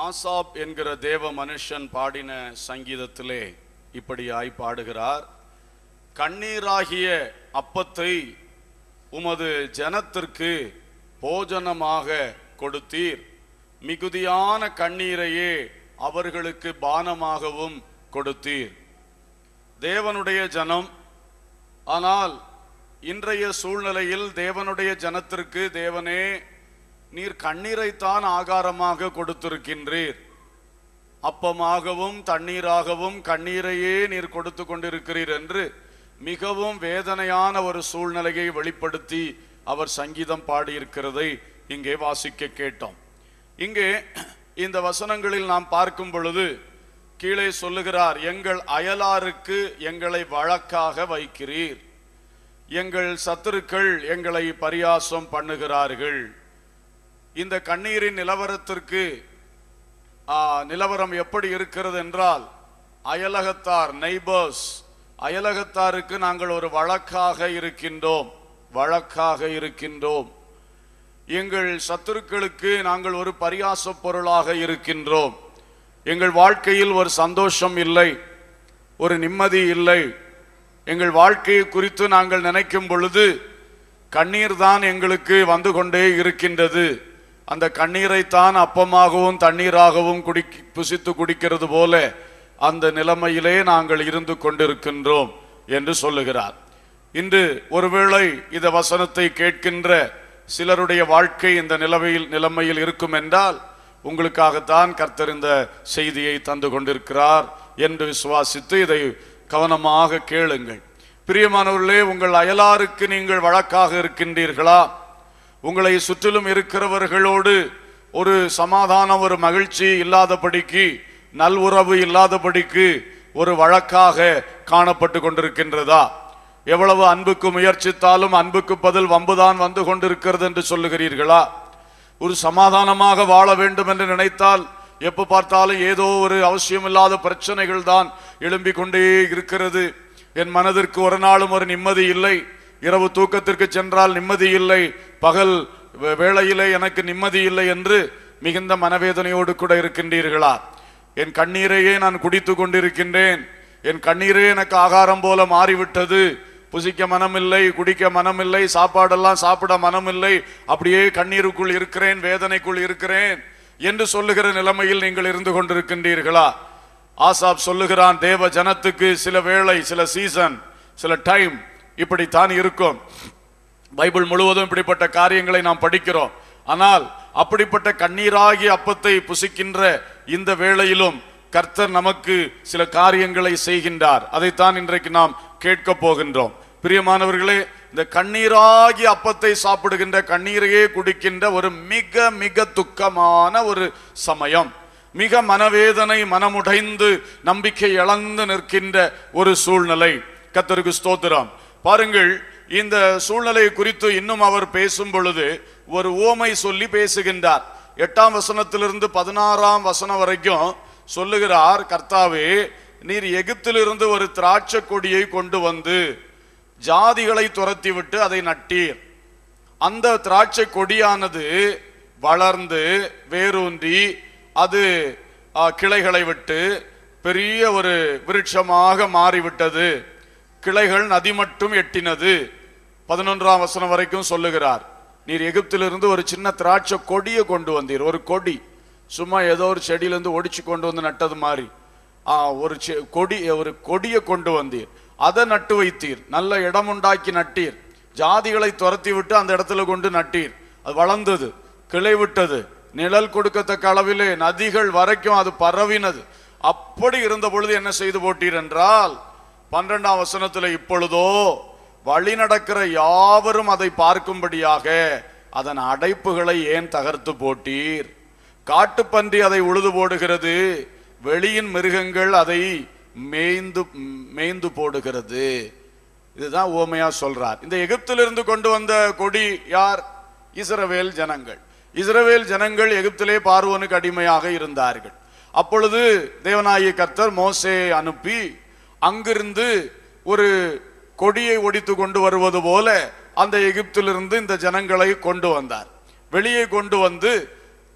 Asaph என்கிற தேவ மனுஷன் பாடின சங்கீதத்திலே இப்படியாய் பாடுகிறார் கண்ணீராகிய அப்பத்தை உமது ஜனத்திற்கு போஜனமாக கொடுத்தீர் மிகுதியான கண்ணீரையே அவர்களுக்கு பானமாகவும் கொடுத்தீர் தேவனுடைய ஜனம் ஆனால் இன்றைய சூழ்நிலையில் தேவனுடைய ஜனத்திற்கு தேவனே நீர் கண்ணீரைத்தான் ஆகாரமாக கொடுத்திருக்கின்றீர் அப்பமாகவும் தண்ணீராகவும் கண்ணீரையே நீர் கொடுத்து கொண்டிருக்கிறீர் என்று மிகவும் வேதனையான ஒரு சூழ்நிலையை வெளிப்படுத்தி அவர் சங்கீதம் பாடியிருக்கிறதை இங்கே வாசிக்க கேட்டோம் இங்கே இந்த வசனங்களில் நாம் பார்க்கும் பொழுது கீழே சொல்லுகிறார் எங்கள் அயலாருக்கு எங்களை வழக்காக வைக்கிறீர் எங்கள் சத்துருக்கள் எங்களை பரியாசம் பண்ணுகிறார்கள் இந்த கண்ணீரின் நிலவரத்திற்கு ஆ, நிலவரம் எப்படி இருக்கிறது என்றால் அயலகத்தார் நெய்பர்ஸ் அயலகத்தாருக்கு நாங்கள் ஒரு வழக்காக இருக்கின்றோம் வழக்காக இருக்கின்றோம் எங்கள் சத்துருக்களுக்கு நாங்கள் ஒரு பரியாச பொருளாக இருக்கின்றோம் எங்கள் வாழ்க்கையில் ஒரு சந்தோஷம் இல்லை ஒரு நிம்மதி இல்லை எங்கள் வாழ்க்கையை குறித்து நாங்கள் நினைக்கும் பொழுது கண்ணீர் தான் எங்களுக்கு வந்து கொண்டே இருக்கின்றது அந்த கண்ணீரைத்தான் அப்பமாகவும் தண்ணீராகவும் குடி புசித்து குடிக்கிறது போல அந்த நிலைமையிலே நாங்கள் இருந்து கொண்டிருக்கின்றோம் என்று சொல்லுகிறார் இன்று ஒருவேளை இந்த வசனத்தை கேட்கின்ற சிலருடைய வாழ்க்கை இந்த நிலைமையில் நிலைமையில் இருக்கும் என்றால் உங்களுக்காகத்தான் கர்த்தர் இந்த செய்தியை தந்து கொண்டிருக்கிறார் என்று விசுவாசித்து இதை கவனமாக கேளுங்கள் பிரியமானவர்களே உங்கள் அயலாருக்கு நீங்கள் வழக்காக இருக்கின்றீர்களா உங்களை சுற்றிலும் இருக்கிறவர்களோடு ஒரு சமாதானம் ஒரு மகிழ்ச்சி இல்லாதபடிக்கு நல்உறவு இல்லாதபடிக்கு ஒரு வழக்காக காணப்பட்டு கொண்டிருக்கின்றதா எவ்வளவு அன்புக்கு முயற்சித்தாலும் அன்புக்கு பதில் வம்புதான் வந்து கொண்டிருக்கிறது என்று சொல்லுகிறீர்களா ஒரு சமாதானமாக வாழ வேண்டும் என்று நினைத்தால் எப்ப பார்த்தாலும் ஏதோ ஒரு அவசியமில்லாத பிரச்சனைகள் தான் எழும்பிக் கொண்டே இருக்கிறது என் மனதிற்கு ஒரு நாளும் ஒரு நிம்மதி இல்லை இரவு தூக்கத்திற்கு சென்றால் நிம்மதி இல்லை பகல் வே- வேளையிலே எனக்கு நிம்மதி இல்லை என்று மிகுந்த மனவேதனையோடு கூட இருக்கின்றீர்களா என் கண்ணீரையே நான் குடித்து கொண்டிருக்கின்றேன் என் கண்ணீரே எனக்கு ஆகாரம் போல மாறிவிட்டது புசிக்க மனமில்லை குடிக்க மனமில்லை சாப்பாடெல்லாம் சாப்பிட மனமில்லை அப்படியே கண்ணீருக்குள் இருக்கிறேன் வேதனைக்குள் இருக்கிறேன் என்று சொல்லுகிற நிலைமையில் நீங்கள் இருந்து கொண்டிருக்கின்றீர்களா ஆசாப் சொல்லுகிறான் தேவ ஜனத்துக்கு சில வேளை சில சீசன் சில டைம் இப்படித்தான் இருக்கும் பைபிள் முழுவதும் இப்படிப்பட்ட காரியங்களை நாம் படிக்கிறோம் ஆனால் அப்படிப்பட்ட கண்ணீராகிய அப்பத்தை புசிக்கின்ற இந்த வேளையிலும் கர்த்தர் நமக்கு சில காரியங்களை செய்கின்றார் அதைத்தான் இன்றைக்கு நாம் கேட்க போகின்றோம் பிரியமானவர்களே இந்த கண்ணீராகிய அப்பத்தை சாப்பிடுகின்ற கண்ணீரையே குடிக்கின்ற ஒரு மிக மிக துக்கமான ஒரு சமயம் மிக மனவேதனை மனமுடைந்து நம்பிக்கை இழந்து நிற்கின்ற ஒரு சூழ்நிலை கர்த்தருக்கு ஸ்தோத்திரம் பாருங்கள் இந்த சூழ்நிலை குறித்து இன்னும் அவர் பேசும் பொழுது ஒரு ஓமை சொல்லி பேசுகின்றார் எட்டாம் வசனத்திலிருந்து பதினாறாம் வசனம் வரைக்கும் சொல்லுகிறார் கர்த்தாவே நீர் எகிப்திலிருந்து ஒரு திராட்சை கொடியை கொண்டு வந்து ஜாதிகளை துரத்தி விட்டு அதை நட்டீர் அந்த திராட்சை கொடியானது வளர்ந்து வேரூன்றி அது ஆ, கிளைகளை விட்டு பெரிய ஒரு விருட்சமாக மாறிவிட்டது கிளைகள் நதி மட்டும் எட்டினது பதினொன்றாம் வசனம் வரைக்கும் சொல்லுகிறார் நீர் எகிப்திலிருந்து ஒரு சின்ன திராட்சை கொடியை கொண்டு வந்தீர் ஒரு கொடி சும்மா ஏதோ ஒரு செடியிலிருந்து ஒடிச்சு கொண்டு வந்து நட்டது மாதிரி ஆ, ஒரு செ- கொடி ஒரு கொடியை கொண்டு வந்தீர் அதை நட்டு வைத்தீர் நல்ல இடம் உண்டாக்கி நட்டீர் ஜாதிகளை துரத்தி விட்டு அந்த இடத்துல கொண்டு நட்டீர் அது வளர்ந்தது கிளை விட்டது நிழல் கொடுக்கத்தக்க அளவிலே நதிகள் வரைக்கும் அது பரவினது அப்படி இருந்த பொழுது என்ன செய்து போட்டீர் என்றால் பன்னிரெண்டாம் வசனத்துல இப்பொழுதோ வழி நடக்கிற யாவரும் அதை பார்க்கும்படியாக அதன் அடைப்புகளை ஏன் தகர்த்து போட்டீர் காட்டுப்பன்றி அதை உழுது போடுகிறது வெளியின் மிருகங்கள் அதை மேய்ந்து மேய்ந்து போடுகிறது இதுதான் ஓமையா சொல்றார் இந்த எகிப்திலிருந்து கொண்டு வந்த கொடி யார் இஸ்ரவேல் ஜனங்கள் இஸ்ரவேல் ஜனங்கள் எகிப்திலே பார்வோனுக்கு அடிமையாக இருந்தார்கள் அப்பொழுது தேவனாகிய கர்த்தர் மோசே அனுப்பி அங்கிருந்து ஒரு கொடியை ஒடித்து கொண்டு வருவது போல அந்த எகிப்திலிருந்து இந்த ஜனங்களை கொண்டு வந்தார் வெளியே கொண்டு வந்து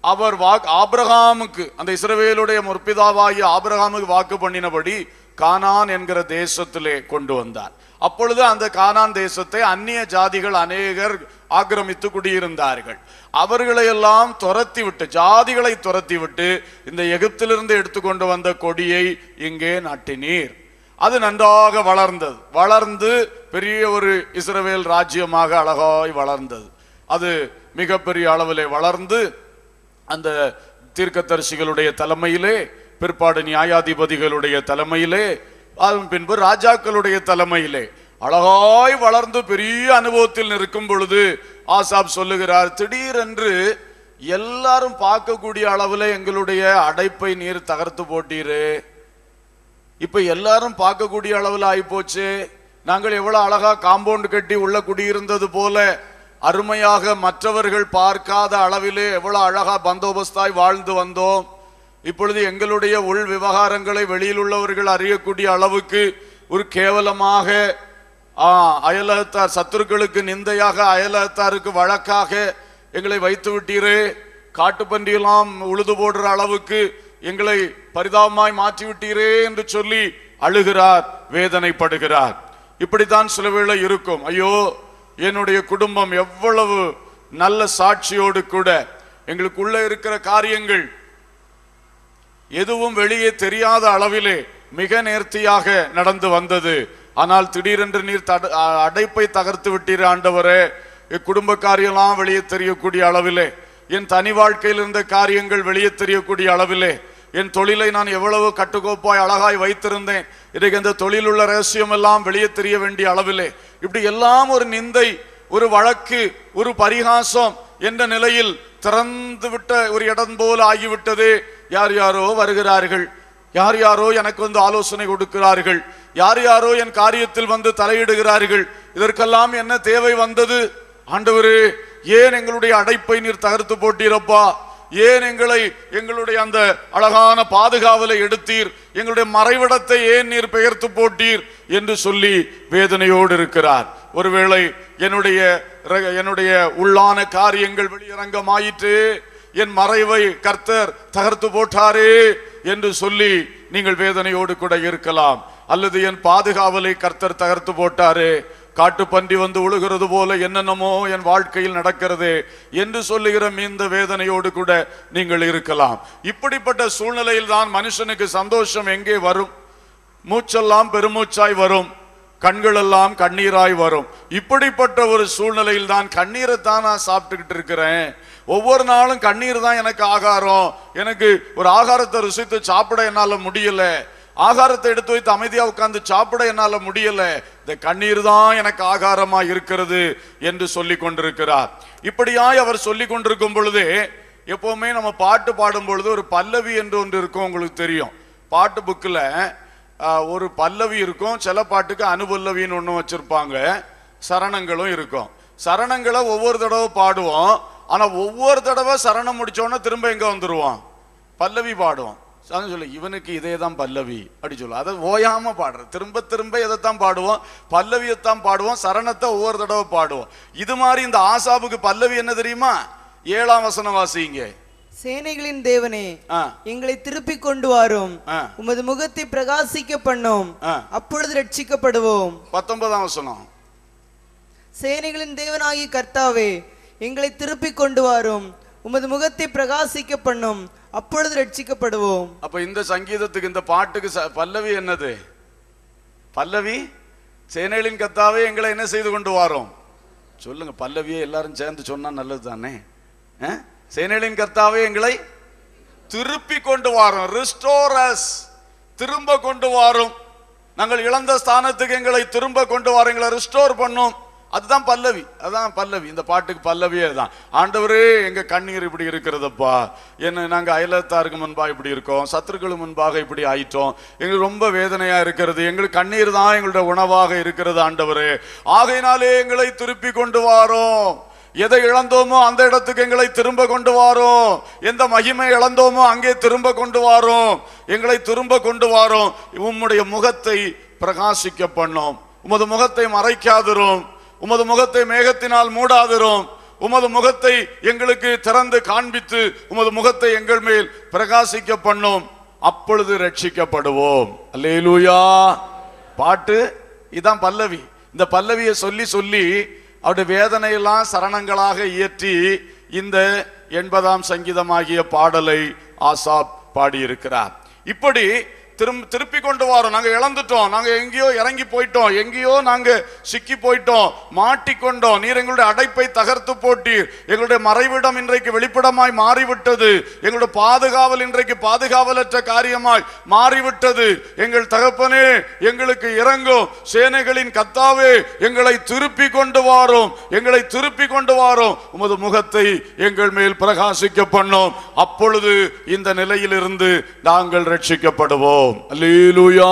அவர் வாக்கு ஆபிரகாமுக்கு அந்த இஸ்ரவேலுடைய முற்பிதாவாகிய ஆபிரகாமுக்கு வாக்கு பண்ணினபடி கானான் என்கிற தேசத்திலே கொண்டு வந்தார் அப்பொழுது அந்த கானான் தேசத்தை அந்நிய ஜாதிகள் அநேகர் ஆக்கிரமித்து குடியிருந்தார்கள் அவர்களை எல்லாம் துரத்தி விட்டு ஜாதிகளை துரத்தி விட்டு இந்த எகிப்திலிருந்து எடுத்துக்கொண்டு வந்த கொடியை இங்கே நாட்டினீர் அது நன்றாக வளர்ந்தது வளர்ந்து பெரிய ஒரு இஸ்ரவேல் ராஜ்யமாக அழகாய் வளர்ந்தது அது மிகப்பெரிய அளவிலே வளர்ந்து அந்த தீர்க்கதரிசிகளுடைய தலைமையிலே பிற்பாடு நியாயாதிபதிகளுடைய தலைமையிலே அதன் பின்பு ராஜாக்களுடைய தலைமையிலே அழகாய் வளர்ந்து பெரிய அனுபவத்தில் நிற்கும் பொழுது ஆசாப் சொல்லுகிறார் திடீரென்று எல்லாரும் பார்க்கக்கூடிய அளவுல எங்களுடைய அடைப்பை நீர் தகர்த்து போட்டீரு இப்ப எல்லாரும் பார்க்கக்கூடிய அளவுல ஆயிப்போச்சு நாங்கள் எவ்வளவு அழகா காம்பவுண்ட் கட்டி உள்ள குடியிருந்தது போல அருமையாக மற்றவர்கள் பார்க்காத அளவிலே எவ்வளவு அழகா பந்தோபஸ்தாய் வாழ்ந்து வந்தோம் இப்பொழுது எங்களுடைய உள் விவகாரங்களை வெளியில் உள்ளவர்கள் அறியக்கூடிய அளவுக்கு ஒரு கேவலமாக ஆ, அயலகத்தார் சத்துருக்களுக்கு நிந்தையாக அயலகத்தாருக்கு வழக்காக எங்களை வைத்து விட்டீரே காட்டுப்பன்றியெல்லாம் உழுது போடுற அளவுக்கு எங்களை பரிதாபமாய் மாற்றி விட்டீரே என்று சொல்லி அழுகிறார் வேதனைப்படுகிறார் இப்படித்தான் சில வேளை இருக்கும் ஐயோ என்னுடைய குடும்பம் எவ்வளவு நல்ல சாட்சியோடு கூட எங்களுக்குள்ள இருக்கிற காரியங்கள் எதுவும் வெளியே தெரியாத அளவிலே மிக நேர்த்தியாக நடந்து வந்தது ஆனால் திடீரென்று நீர் தட- அ- அடைப்பை தகர்த்து விட்டீர் ஆண்டவரே என் குடும்ப காரியம்லாம் வெளியே தெரியக்கூடிய அளவிலே என் தனி வாழ்க்கையில் இருந்த காரியங்கள் வெளியே தெரியக்கூடிய அளவிலே என் தொழிலை நான் எவ்வளவு கட்டுக்கோப்பாய் அழகாய் வைத்திருந்தேன் இன்றைக்கு அந்த தொழில் உள்ள ரகசியம் எல்லாம் வெளியே தெரிய வேண்டிய அளவிலே இப்படி எல்லாம் ஒரு நிந்தை ஒரு வழக்கு ஒரு பரிகாசம் என்ற நிலையில் திறந்து விட்ட ஒரு இடம் போல ஆகிவிட்டது யார் யாரோ வருகிறார்கள் யார் யாரோ எனக்கு வந்து ஆலோசனை கொடுக்கிறார்கள் யார் யாரோ என் காரியத்தில் வந்து தலையிடுகிறார்கள் இதற்கெல்லாம் என்ன தேவை வந்தது ஆண்டவரே ஏன் எங்களுடைய அடைப்பை நீர் தகர்த்து போட்டீரப்பா ஏன் எங்களை எங்களுடைய அந்த அழகான பாதுகாவலை எடுத்தீர் எங்களுடைய மறைவிடத்தை ஏன் நீர் பெயர்த்து போட்டீர் என்று சொல்லி வேதனையோடு இருக்கிறார் ஒருவேளை என்னுடைய ர- என்னுடைய உள்ளான காரியங்கள் வெளியரங்கமாயிற்று என் மறைவை கர்த்தர் தகர்த்து போட்டாரே என்று சொல்லி நீங்கள் வேதனையோடு கூட இருக்கலாம் அல்லது என் பாதுகாவலை கர்த்தர் தகர்த்து போட்டாரே காட்டுப்பன்றி வந்து உழுகிறது போல என்னென்னமோ என் வாழ்க்கையில் நடக்கிறது என்று சொல்லுகிற இந்த வேதனையோடு கூட நீங்கள் இருக்கலாம் இப்படிப்பட்ட சூழ்நிலையில் தான் மனுஷனுக்கு சந்தோஷம் எங்கே வரும் மூச்செல்லாம் பெருமூச்சாய் வரும் கண்களெல்லாம் கண்ணீராய் வரும் இப்படிப்பட்ட ஒரு சூழ்நிலையில் தான் கண்ணீரை தான் நான் சாப்பிட்டுக்கிட்டு இருக்கிறேன் ஒவ்வொரு நாளும் கண்ணீர் தான் எனக்கு ஆகாரம் எனக்கு ஒரு ஆகாரத்தை ருசித்து சாப்பிட என்னால முடியல ஆகாரத்தை எடுத்து வைத்து அமைதியா உட்கார்ந்து சாப்பிட என்னால முடியல இந்த கண்ணீர் தான் எனக்கு ஆகாரமா இருக்கிறது என்று சொல்லி கொண்டிருக்கிறார் இப்படியாய் அவர் சொல்லி கொண்டிருக்கும் பொழுதே எப்பவுமே நம்ம பாட்டு பாடும் பொழுது ஒரு பல்லவி என்று ஒன்று இருக்கும் உங்களுக்கு தெரியும் பாட்டு புக்கில் ஒரு பல்லவி இருக்கும் சில பாட்டுக்கு அனுபல்லவின்னு ஒன்று வச்சிருப்பாங்க சரணங்களும் இருக்கும் சரணங்களை ஒவ்வொரு தடவை பாடுவோம் ஆனா ஒவ்வொரு தடவை சரணம் முடிச்சோன்னா திரும்ப எங்க வந்துருவோம் பல்லவி பாடுவோம் அதான் சொல்லு இவனுக்கு இதே தான் பல்லவி அப்படி சொல்லுவோம் அதை ஓயாம பாடுற திரும்ப திரும்ப இதைத்தான் பாடுவோம் பல்லவியைத்தான் பாடுவோம் சரணத்தை ஒவ்வொரு தடவை பாடுவோம் இது மாதிரி இந்த ஆசாபுக்கு பல்லவி என்ன தெரியுமா ஏழாம் வசனம் வாசிங்க சேனைகளின் தேவனே ஆ எங்களை திருப்பிக் கொண்டு வாரும் ஆ உமது முகத்தை பிரகாசிக்க பண்ணும் ஆ. அப்பொழுது ரட்சிக்கப்படுவோம் பத்தொன்பதாம் வசனம் சேனைகளின் தேவனாகிய கர்த்தாவே எங்களை திருப்பிக் கொண்டு வாரும் உமது முகத்தை பிரகாசிக்க பண்ணும் அப்பொழுது ரட்சிக்கப்படுவோம் அப்ப இந்த சங்கீதத்துக்கு இந்த பாட்டுக்கு ச- பல்லவி என்னது பல்லவி சேனைகளின் கத்தாவே எங்களை என்ன செய்து கொண்டு வாரோம் சொல்லுங்க பல்லவியே எல்லாரும் சேர்ந்து சொன்னா நல்லது தானே அஹ்? சேனைகளின் கர்த்தாவே எங்களை திருப்பி கொண்டு வாரோம் ரிஸ்டோரஸ் திரும்ப கொண்டு வாரும் நாங்கள் இழந்த ஸ்தானத்துக்கு எங்களை திரும்ப கொண்டு வாரும் எங்களை ரிஸ்டோர் பண்ணும் அதுதான் பல்லவி அதான் பல்லவி இந்த பாட்டுக்கு பல்லவியே தான் ஆண்டவரே எங்க கண்ணீர் இப்படி இருக்கிறதப்பா என்ன நாங்க அயலத்தாருக்கு முன்பாக இப்படி இருக்கோம் சத்துருக்கள் முன்பாக இப்படி ஆயிட்டோம் எங்களுக்கு ரொம்ப வேதனையா இருக்கிறது எங்களுக்கு கண்ணீர் தான் எங்களுடைய உணவாக இருக்கிறது ஆண்டவரே ஆகையினாலே எங்களை திருப்பி கொண்டு வாரோம் எதை இழந்தோமோ அந்த இடத்துக்கு எங்களை திரும்ப கொண்டு வாரோம் எந்த மகிமை இழந்தோமோ அங்கே திரும்ப கொண்டு வாரோம் எங்களை திரும்ப கொண்டு வாரோம் உம்முடைய முகத்தை பிரகாசிக்க பண்ணோம் உமது முகத்தை மறைக்காதிரும் உமது முகத்தை மேகத்தினால் மூடாதிரும் உமது முகத்தை எங்களுக்கு திறந்து காண்பித்து உமது முகத்தை எங்கள் மேல் பிரகாசிக்க பண்ணும் அப்பொழுது ரட்சிக்கப்படுவோம் அல்லேலூயா பாட்டு இதான் பல்லவி இந்த பல்லவியை சொல்லி சொல்லி அவருடைய வேதனையெல்லாம் சரணங்களாக இயற்றி இந்த எண்பதாம் சங்கீதமாகிய பாடலை ஆசாப் பாடியிருக்கிறார் இப்படி திரும்ப திருப்பி கொண்டு வரோம் நாங்க இழந்துட்டோம் நாங்க எங்கேயோ இறங்கி போயிட்டோம் எங்கேயோ நாங்க சிக்கி போயிட்டோம் மாட்டிக்கொண்டோம் நீர் எங்களுடைய அடைப்பை தகர்த்து போட்டீர் எங்களுடைய மறைவிடம் இன்றைக்கு வெளிப்படமாய் மாறிவிட்டது எங்களுடைய பாதுகாவல் இன்றைக்கு பாதுகாவலற்ற காரியமாய் மாறிவிட்டது எங்கள் தகப்பனே எங்களுக்கு இறங்கும் சேனைகளின் கத்தாவே எங்களை திருப்பி கொண்டு வாரும் எங்களை திருப்பி கொண்டு வாரும் உமது முகத்தை எங்கள் மேல் பிரகாசிக்க பண்ணோம் அப்பொழுது இந்த நிலையிலிருந்து நாங்கள் ரட்சிக்கப்படுவோம் அல்லேலூயா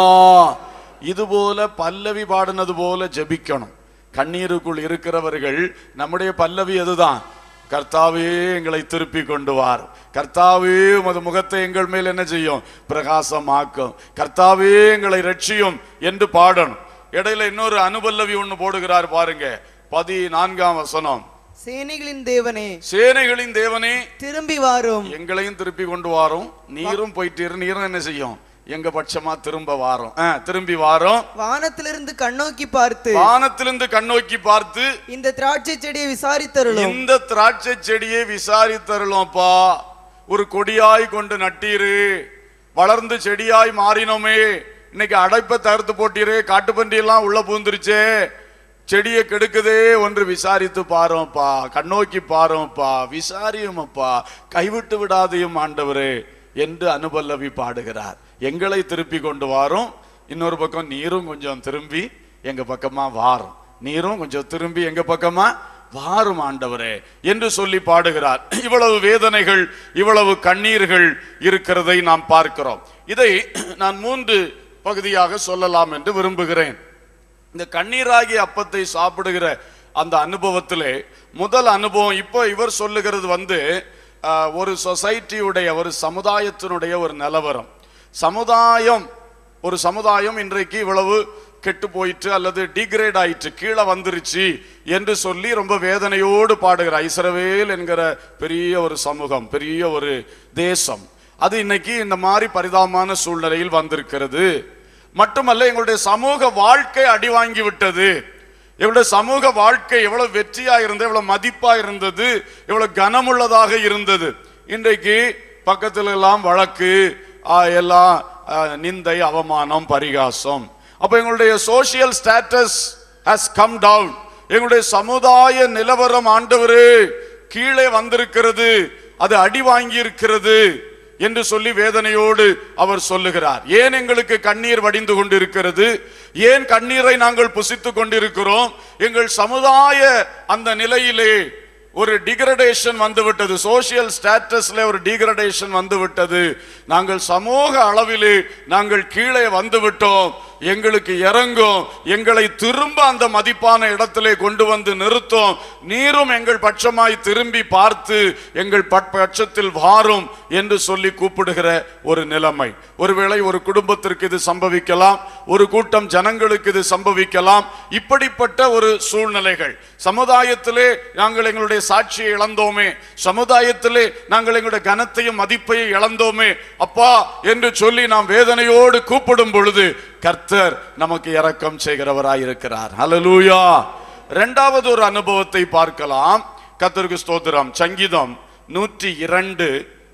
இதுபோல பல்லவி பாடினது போல ஜெபிக்கணும் கண்ணீருக்குள் இருக்கிறவர்கள் நம்முடைய பல்லவி அதுதான் கர்த்தாவே எங்களை திருப்பி கொண்டு வார் கர்த்தாவே உமது முகத்தை எங்கள் மேல் என்ன செய்யும் பிரகாசமாக்கும் கர்த்தாவே எங்களை ரட்சியும் என்று பாடணும் இடையில இன்னொரு அனுபல்லவி ஒண்ணு போடுகிறார் பாருங்க பதினான்காம் வசனம் சேனைகளின் தேவனே சேனைகளின் தேவனே திரும்பி வாரும் எங்களையும் திருப்பி கொண்டு வாரோம் நீரும் போயிட்டு நீரும் என்ன செய்யும் எங்க பட்சமா திரும்ப வாரோம் ஆ, திரும்பி வாரோம் வானத்திலிருந்து கண்ணோக்கி பார்த்து வானத்திலிருந்து கண்ணோக்கி பார்த்து இந்த திராட்சை செடியை விசாரித்தருளும் இந்த திராட்சை செடியை விசாரித்தருளோம்ப்பா ஒரு கொடியாய் கொண்டு நட்டீரு வளர்ந்து செடியாய் மாறினோமே இன்னைக்கு அடைப்பை தகர்த்து போட்டீரு காட்டுப்பன்றி எல்லாம் உள்ள பூந்துருச்சே செடியை கெடுக்குதே ஒன்று விசாரித்து பாரோம்ப்பா கண்ணோக்கி பாரோம்ப்பா விசாரியுமப்பா கைவிட்டு விடாதையும் ஆண்டவரே என்று அனுபல்லவி பாடுகிறார் எங்களை திருப்பி கொண்டு வாரும் இன்னொரு பக்கம் நீரும் கொஞ்சம் திரும்பி எங்க பக்கமா வாரும் நீரும் கொஞ்சம் திரும்பி எங்க பக்கமா வாரும் ஆண்டவரே என்று சொல்லி பாடுகிறார் இவ்வளவு வேதனைகள் இவ்வளவு கண்ணீர்கள் இருக்கிறதை நாம் பார்க்கிறோம் இதை நான் மூன்று பகுதியாக சொல்லலாம் என்று விரும்புகிறேன் இந்த கண்ணீராகிய அப்பத்தை சாப்பிடுகிற அந்த அனுபவத்திலே முதல் அனுபவம் இப்போ இவர் சொல்லுகிறது வந்து ஆஹ், ஒரு சொசைட்டியுடைய ஒரு சமுதாயத்தினுடைய ஒரு நிலவரம் சமுதாயம் ஒரு சமுதாயம் இன்றைக்கு இவ்வளவு கெட்டு போயிற்று அல்லது டிகிரேட் ஆயிற்று கீழே வந்துருச்சு என்று சொல்லி ரொம்ப வேதனையோடு பாடுகிறார் இஸ்ரவேல் என்கிற பெரிய ஒரு சமூகம் பெரிய ஒரு தேசம் அது இன்னைக்கு இந்த மாதிரி பரிதாபமான சூழ்நிலையில் வந்திருக்கிறது மட்டுமல்ல எங்களுடைய சமூக வாழ்க்கை அடி வாங்கி விட்டது எங்களுடைய சமூக வாழ்க்கை எவ்வளவு வெற்றியா இருந்தது எவ்வளவு மதிப்பா இருந்தது எவ்வளவு கனமுள்ளதாக இருந்தது இன்றைக்கு பக்கத்துல எல்லாம் வழக்கு ஆ, எல்லாம் ஆ, நிந்தை அவமானம் பரிகாசம் அப்ப எங்களுடைய social status has come down எங்களுடைய சமுதாய நிலவரம் ஆண்டவரே கீழே வந்திருக்கிறது அது அடி வாங்கி இருக்கிறது என்று சொல்லி வேதனையோடு அவர் சொல்லுகிறார் ஏன் எங்களுக்கு கண்ணீர் வடிந்து கொண்டிருக்கிறது ஏன் கண்ணீரை நாங்கள் புசித்துக் கொண்டிருக்கிறோம் எங்கள் சமுதாய அந்த நிலையிலே ஒரு டிகிரடேஷன் வந்துவிட்டது சோசியல் ஸ்டேட்டஸ்ல ஒரு டிகிரடேஷன் வந்துவிட்டது நாங்கள் சமூக அளவிலே நாங்கள் கீழே வந்துவிட்டோம் எங்களுக்கு இறங்கும் எங்களை திரும்ப அந்த மதிப்பான இடத்திலே கொண்டு வந்து நிறுத்தும் நீரும் எங்கள் பட்சமாய் திரும்பி பார்த்து எங்கள் பட்- பட்சத்தில் வாரும் என்று சொல்லி கூப்பிடுகிற ஒரு நிலைமை ஒருவேளை ஒரு குடும்பத்திற்கு இது சம்பவிக்கலாம் ஒரு கூட்டம் ஜனங்களுக்கு இது சம்பவிக்கலாம் இப்படிப்பட்ட ஒரு சூழ்நிலைகள் சமுதாயத்திலே நாங்கள் எங்களுடைய சாட்சியை இழந்தோமே சமுதாயத்திலே நாங்கள் எங்களுடைய கனத்தையும் மதிப்பையும் இழந்தோமே அப்பா என்று சொல்லி நாம் வேதனையோடு கூப்பிடும் பொழுது கர்த்தர் நமக்கு இரக்கம் செய்கிறவராய் இருக்கிறார் ஹalleluya இரண்டாவது ஒரு அனுபவத்தை பார்க்கலாம் கர்த்தருக்கு ஸ்தோத்திரம் சங்கீதம் நூற்றி இரண்டு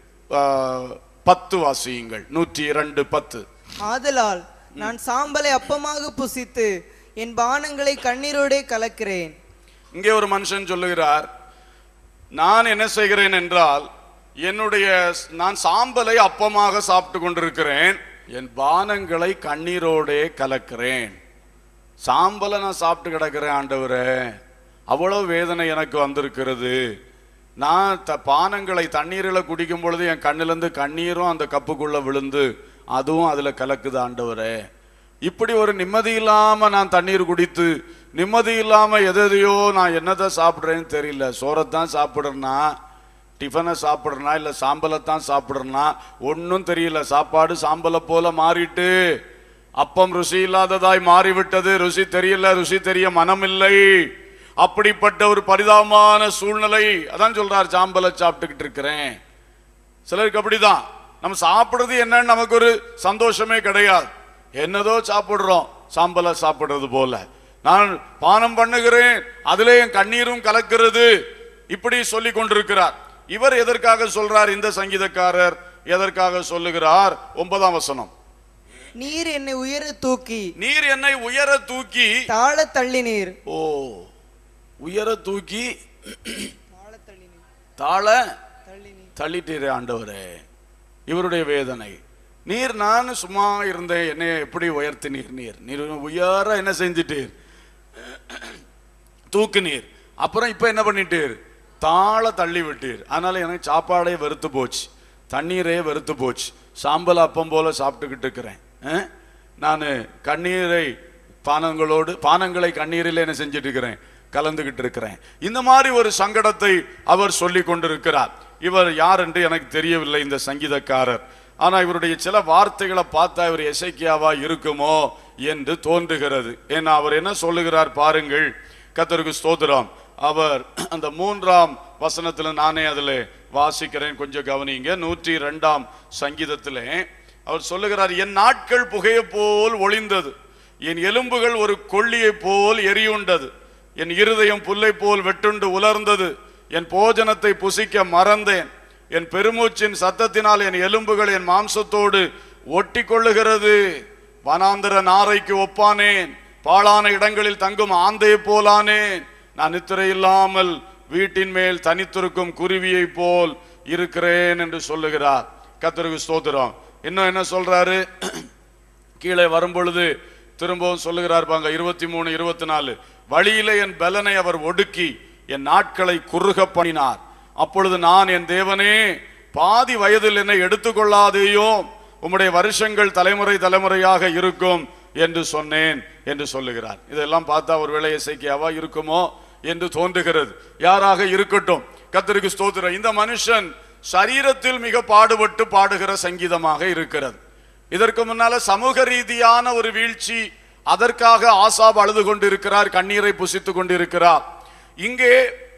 பத்து வாசியுங்கள் நூற்றி இரண்டு பத்து ஆதலால் நான் சாம்பலை அப்பமாக புசித்து என் பானங்களை கண்ணீரோடே கலக்கிறேன் இங்கே ஒரு மனுஷன் சொல்லுகிறார் நான் என்ன செய்கிறேன் என்றால் என்னுடைய நான் சாம்பலை அப்பமாக சாப்பிட்டு கொண்டிருக்கிறேன் என் பானங்களை கண்ணீரோடே கலக்கிறேன் சாம்பலை நான் சாப்பிட்டு கிடக்கிறேன் ஆண்டவரே அவ்வளவு வேதனை எனக்கு வந்திருக்கிறது நான் த பானங்களை தண்ணீரில் குடிக்கும் பொழுது என் கண்ணிலேருந்து கண்ணீரும் அந்த கப்புக்குள்ள விழுந்து அதுவும் அதில் கலக்குது ஆண்டவரே இப்படி ஒரு நிம்மதி இல்லாம நான் தண்ணீர் குடித்து நிம்மதி இல்லாம எதையோ நான் என்னதை சாப்பிட்றேன்னு தெரியல சோறத்தான் சாப்பிட்றேன்னா டிஃபனை சாப்பிட்றனா இல்லை சாம்பலை தான் சாப்பிட்றனா ஒன்றும் தெரியல சாப்பாடு சாம்பலை போல மாறிட்டு அப்பம் ருசி இல்லாததாய் மாறிவிட்டது ருசி தெரியல ருசி தெரிய மனமில்லை அப்படிப்பட்ட ஒரு பரிதாபமான சூழ்நிலை அதான் சொல்றார் சாம்பலை சாப்பிட்டுக்கிட்டு இருக்கிறேன் சிலருக்கு அப்படிதான் நம்ம சாப்பிடுறது என்னன்னு நமக்கு ஒரு சந்தோஷமே கிடையாது என்னதோ சாப்பிடுறோம் சாம்பலை சாப்பிடுறது போல நான் பானம் பண்ணுகிறேன் அதிலே என் கண்ணீரும் கலக்கிறது இப்படி சொல்லி கொண்டிருக்கிறார் இவர் எதற்காக சொல்றார் இந்த சங்கீதக்காரர் எதற்காக சொல்லுகிறார் ஒன்பதாம் வசனம் நீர் என்னை உயர தூக்கி நீர் என்னை உயர தூக்கி தாழ தள்ளினீர் ஓ உயர தூக்கி தாழ தள்ளினீர் தாழ தள்ளினீர் தள்ளிட்டீரே ஆண்டவரே இவருடைய வேதனை நீர் நான் சும்மா இருந்தேன் என்னை எப்படி உயர்த்தினீர் நீர் நீர் உயர என்ன செஞ்சிட்டீர் தூக்கு நீர் அப்புறம் இப்ப என்ன பண்ணிட்டீர் தாழ தள்ளி விட்டீர் அதனால எனக்கு சாப்பாடே வெறுத்து போச்சு தண்ணீரே வெறுத்து போச்சு சாம்பல் அப்பம் போல சாப்பிட்டுக்கிட்டு இருக்கிறேன் நான் கண்ணீரை பானங்களோடு பானங்களை கண்ணீரில் என்ன செஞ்சுட்டு இருக்கிறேன் கலந்துகிட்டு இருக்கிறேன் இந்த மாதிரி ஒரு சங்கடத்தை அவர் சொல்லி கொண்டிருக்கிறார் இவர் யார் என்று எனக்கு தெரியவில்லை இந்த சங்கீதக்காரர் ஆனா இவருடைய சில வார்த்தைகளை பார்த்தா இவர் எசைக்கியாவா இருக்குமோ என்று தோன்றுகிறது ஏன்னா அவர் என்ன சொல்லுகிறார் பாருங்கள் கத்தருக்கு ஸ்தோத்திரம் அவர் அந்த மூன்றாம் வசனத்துல நானே அதுல வாசிக்கிறேன் கொஞ்சம் கவனிங்க நூற்றி ரெண்டாம் சங்கீதத்திலே அவர் சொல்லுகிறார் என் நாட்கள் புகையை போல் ஒளிந்தது என் எலும்புகள் ஒரு கொள்ளியை போல் எரியுண்டது என் இருதயம் புல்லை போல் வெட்டுண்டு உலர்ந்தது என் போஜனத்தை புசிக்க மறந்தேன் என் பெருமூச்சின் சத்தத்தினால் என் எலும்புகள் என் மாம்சத்தோடு ஒட்டி கொள்ளுகிறது வனாந்தர நாரைக்கு ஒப்பானேன் பாழான இடங்களில் தங்கும் ஆந்தையை போலானேன் நான் நித்திரை இல்லாமல் வீட்டின் மேல் தனித்திருக்கும் குருவியை போல் இருக்கிறேன் என்று சொல்லுகிறார் கத்தருக்கு ஸ்தோத்திரம் இன்னும் என்ன சொல்றாரு கீழே வரும்பொழுது திரும்பவும் சொல்லுகிறார் பாங்க இருபத்தி மூணு இருபத்தி நாலு வழியிலே என் பலனை அவர் ஒடுக்கி என் நாட்களை குறுக பண்ணினார் அப்பொழுது நான் என் தேவனே பாதி வயதில் என்னை எடுத்துக்கொள்ளாதேயோ உம்முடைய வருஷங்கள் தலைமுறை தலைமுறையாக இருக்கும் என்று சொன்னேன் என்று சொல்லுகிறார் இதெல்லாம் பார்த்தா ஒருவேளை இசைக்கியாவா இருக்குமோ என்று தோன்றுகிறது யாராக இருக்கட்டும் கத்தருக்கு ஸ்தோத்திரம் இந்த மனுஷன் சரீரத்தில் மிக பாடுபட்டு பாடுகிற சங்கீதமாக இருக்கிறது இதற்கு முன்னால சமூக ரீதியான ஒரு வீழ்ச்சி அதற்காக ஆசாப் அழுது கொண்டிருக்கிறார் கண்ணீரை புசித்துக் கொண்டிருக்கிறார் இங்கே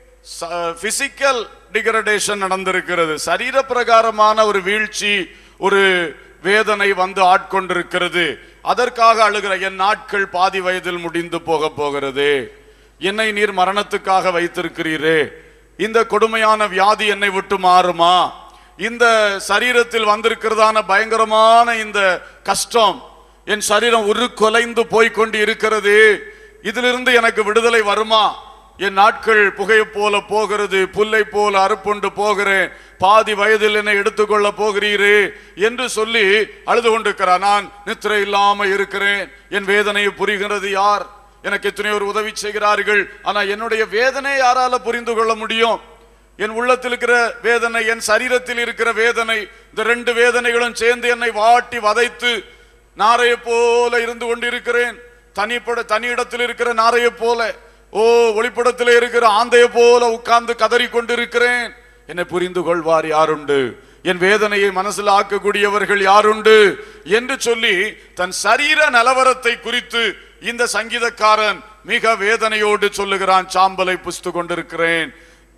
பிசிக்கல் டிகிரடேஷன் நடந்திருக்கிறது சரீர பிரகாரமான ஒரு வீழ்ச்சி ஒரு வேதனை வந்து ஆட்கொண்டிருக்கிறது அதற்காக அழுகிற என் நாட்கள் பாதி வயதில் முடிந்து போக போகிறது என்னை நீர் மரணத்துக்காக வைத்திருக்கிறீரே இந்த கொடுமையான வியாதி என்னை விட்டு மாறுமா இந்த சரீரத்தில் வந்திருக்கிறதான பயங்கரமான இந்த கஷ்டம் என் சரீரம் உரு கொலைந்து போய்க்கொண்டு இருக்கிறது இதிலிருந்து எனக்கு விடுதலை வருமா என் நாட்கள் புகையை போல போகிறது புல்லை போல அறுப்புண்டு போகிறேன் பாதி வயதில் என்னை எடுத்துக்கொள்ள போகிறீரே என்று சொல்லி அழுது கொண்டிருக்கிறார் நான் நித்திரை இல்லாம இருக்கிறேன் என் வேதனையை புரிகிறது யார் எனக்கு எத்தனையோர் உதவி செய்கிறார்கள் ஆனா என்னுடைய வேதனை யாரால புரிந்து கொள்ள முடியும் என் உள்ளத்தில் இருக்கிற வேதனை என் சரீரத்தில் இருக்கிற வேதனை இந்த ரெண்டு வேதனைகளும் சேர்ந்து என்னை வாட்டி வதைத்து நாரையை போல இருந்து கொண்டிருக்கிறேன் தனிப்பட தனி இடத்தில் இருக்கிற நாரையை போல ஓ ஒளிப்படத்தில் இருக்கிற ஆந்தையை போல உட்கார்ந்து கதறி கொண்டிருக்கிறேன் என்னை புரிந்து கொள்வார் யாருண்டு என் வேதனையை மனசில் ஆக்கக்கூடியவர்கள் யாருண்டு என்று சொல்லி தன் சரீர நிலவரத்தை குறித்து இந்த சங்கீதக்காரன் மிக வேதனையோடு சொல்லுகிறான் சாம்பலை புஸ்து கொண்டிருக்கிறேன்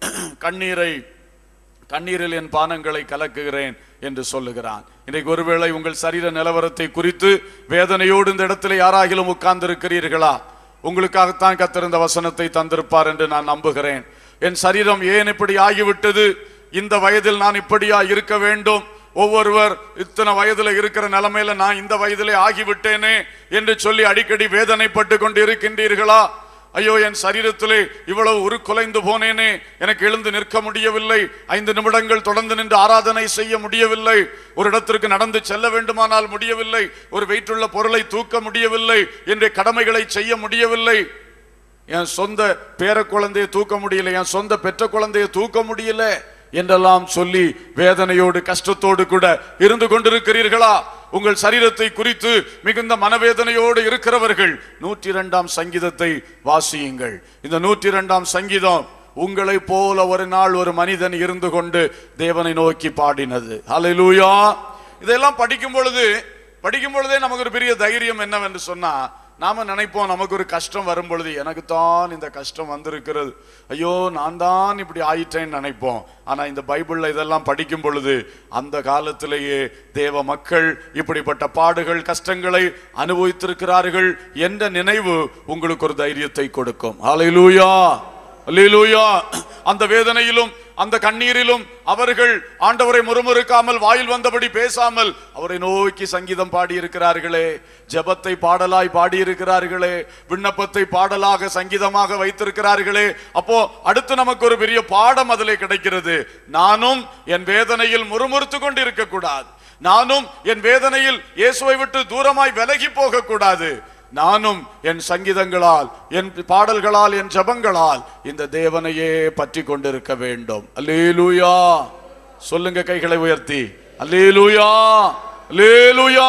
கண்ணீரை கண்ணீரில் என் பானங்களை கலக்குகிறேன் என்று சொல்லுகிறான் இன்றைக்கு ஒருவேளை உங்கள் சரீர நிலவரத்தை குறித்து வேதனையோடு இந்த இடத்துல யாராகிலும் உட்கார்ந்து இருக்கிறீர்களா உங்களுக்காகத்தான் கத்திருந்த வசனத்தை தந்திருப்பார் என்று நான் நம்புகிறேன் என் சரீரம் ஏன் இப்படி ஆகிவிட்டது இந்த வயதில் நான் இப்படியா இருக்க வேண்டும் ஒவ்வொருவர் இத்தனை வயதுல இருக்கிற நிலைமையில நான் இந்த வயதிலே ஆகிவிட்டேனே என்று சொல்லி அடிக்கடி வேதனைப்பட்டு கொண்டு இருக்கின்றீர்களா ஐயோ என் சரீரத்திலே இவ்வளவு உருக்குலைந்து போனேனே எனக்கு எழுந்து நிற்க முடியவில்லை ஐந்து நிமிடங்கள் தொடர்ந்து நின்று ஆராதனை செய்ய முடியவில்லை ஒரு இடத்திற்கு நடந்து செல்ல வேண்டுமானால் முடியவில்லை ஒரு வெயிட்டுள்ள பொருளை தூக்க முடியவில்லை என்ற கடமைகளை செய்ய முடியவில்லை என் சொந்த பேர குழந்தையை தூக்க முடியல என் சொந்த பெற்ற குழந்தையை தூக்க முடியல என்றெல்லாம் சொல்லி வேதனையோடு கஷ்டத்தோடு கூட இருந்து கொண்டிருக்கிறீர்களா உங்கள் சரீரத்தை குறித்து மிகுந்த மனவேதனையோடு இருக்கிறவர்கள் நூற்றி இரண்டாம் சங்கீதத்தை வாசியுங்கள் இந்த நூற்றி இரண்டாம் சங்கீதம் உங்களை போல ஒரு நாள் ஒரு மனிதன் இருந்து கொண்டு தேவனை நோக்கி பாடினது ஹalleluya இதெல்லாம் படிக்கும் பொழுது படிக்கும் பொழுதே நமக்கு ஒரு பெரிய தைரியம் என்னவென்று சொன்னா நாம நினைப்போம் நமக்கு ஒரு கஷ்டம் வரும் பொழுது எனக்கு தான் இந்த கஷ்டம் வந்திருக்கிறது ஐயோ நான் தான் இப்படி ஆயிட்டேன்னு நினைப்போம் ஆனா இந்த பைபிள்ல இதெல்லாம் படிக்கும் பொழுது அந்த காலத்திலேயே தேவ மக்கள் இப்படிப்பட்ட பாடுகள் கஷ்டங்களை அனுபவித்திருக்கிறார்கள் என்ற நினைவு உங்களுக்கு ஒரு தைரியத்தை கொடுக்கும் ஹalleluya அல்லேலூயா அந்த வேதனையிலும் அந்த கண்ணீரிலும் அவர்கள் ஆண்டவரை முறுமுறுக்காமல் வாயில் வந்தபடி பேசாமல் அவரை நோக்கி சங்கீதம் பாடியிருக்கிறார்களே ஜெபத்தை பாடலாய் பாடியிருக்கிறார்களே விண்ணப்பத்தை பாடலாக சங்கீதமாக வைத்திருக்கிறார்களே அப்போ அடுத்து நமக்கு ஒரு பெரிய பாடம் அதிலே கிடைக்கிறது நானும் என் வேதனையில் முறுமுறுத்து கொண்டு இருக்கக்கூடாது நானும் என் வேதனையில் இயேசுவை விட்டு தூரமாய் விலகி போகக்கூடாது நானும் என் சங்கீதங்களால் என் பாடல்களால் என் ஜபங்களால் இந்த தேவனையே பற்றி கொண்டிருக்க வேண்டும் அல்லேலூயா சொல்லுங்க கைகளை உயர்த்தி அல்லேலூயா அல்லேலூயா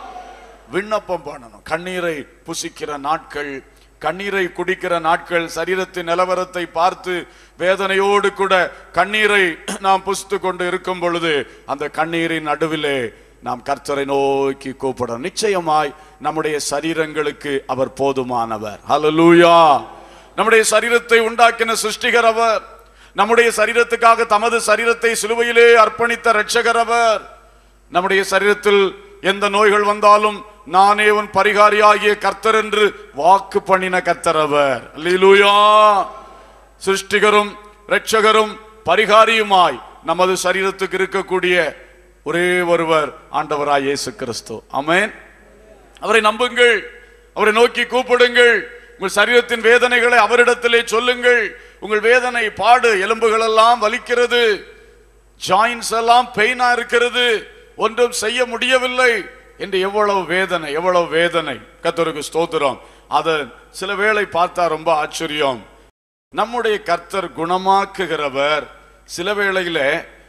விண்ணப்பம் பண்ணணும் கண்ணீரை புசிக்கிற நாட்கள் கண்ணீரை குடிக்கிற நாட்கள் சரீரத்தின் நிலவரத்தை பார்த்து வேதனையோடு கூட கண்ணீரை நாம் புசித்து கொண்டு இருக்கும் பொழுது அந்த கண்ணீரின் நடுவிலே நாம் கர்த்தரை நோக்கி கூப்பிடணும் நிச்சயமாய் நம்முடைய சரீரங்களுக்கு அவர் போதுமானவர் ஹalleluya நம்முடைய சரீரத்தை உண்டாக்கின சிருஷ்டிகர் அவர் நம்முடைய சரீரத்துக்காக தமது சரீரத்தை சிலுவையிலே அர்ப்பணித்த இரட்சகர் அவர் நம்முடைய சரீரத்தில் எந்த நோய்கள் வந்தாலும் நானே உன் பரிகாரியாகிய கர்த்தர் என்று வாக்கு பண்ணின கர்த்தர் அவர் அல்லேலூயா சிருஷ்டிகரும் இரட்சகரும் பரிகாரியுமாய் நமது சரீரத்துக்கு இருக்கக்கூடிய ஒரே ஒருவர் ஆண்டவராய் இயேசு கிறிஸ்து ஆமென் அவரை நம்புங்கள் அவரை நோக்கி கூப்பிடுங்கள் உங்கள் சரீரத்தின் வேதனைகளை அவரிடத்திலே சொல்லுங்கள் உங்கள் வேதனை பாடு எலும்புகள் எல்லாம் வலிக்கிறது ஜாயின்ஸ் எல்லாம் பெயினா இருக்கிறது ஒன்றும் செய்ய முடியவில்லை என்று எவ்வளவு வேதனை எவ்வளவு வேதனை கர்த்தருக்கு ஸ்தோத்திரம் அத சில வேளை பார்த்தா ரொம்ப ஆச்சரியம் நம்முடைய கர்த்தர் குணமாக்குகிறவர் சில வேளையில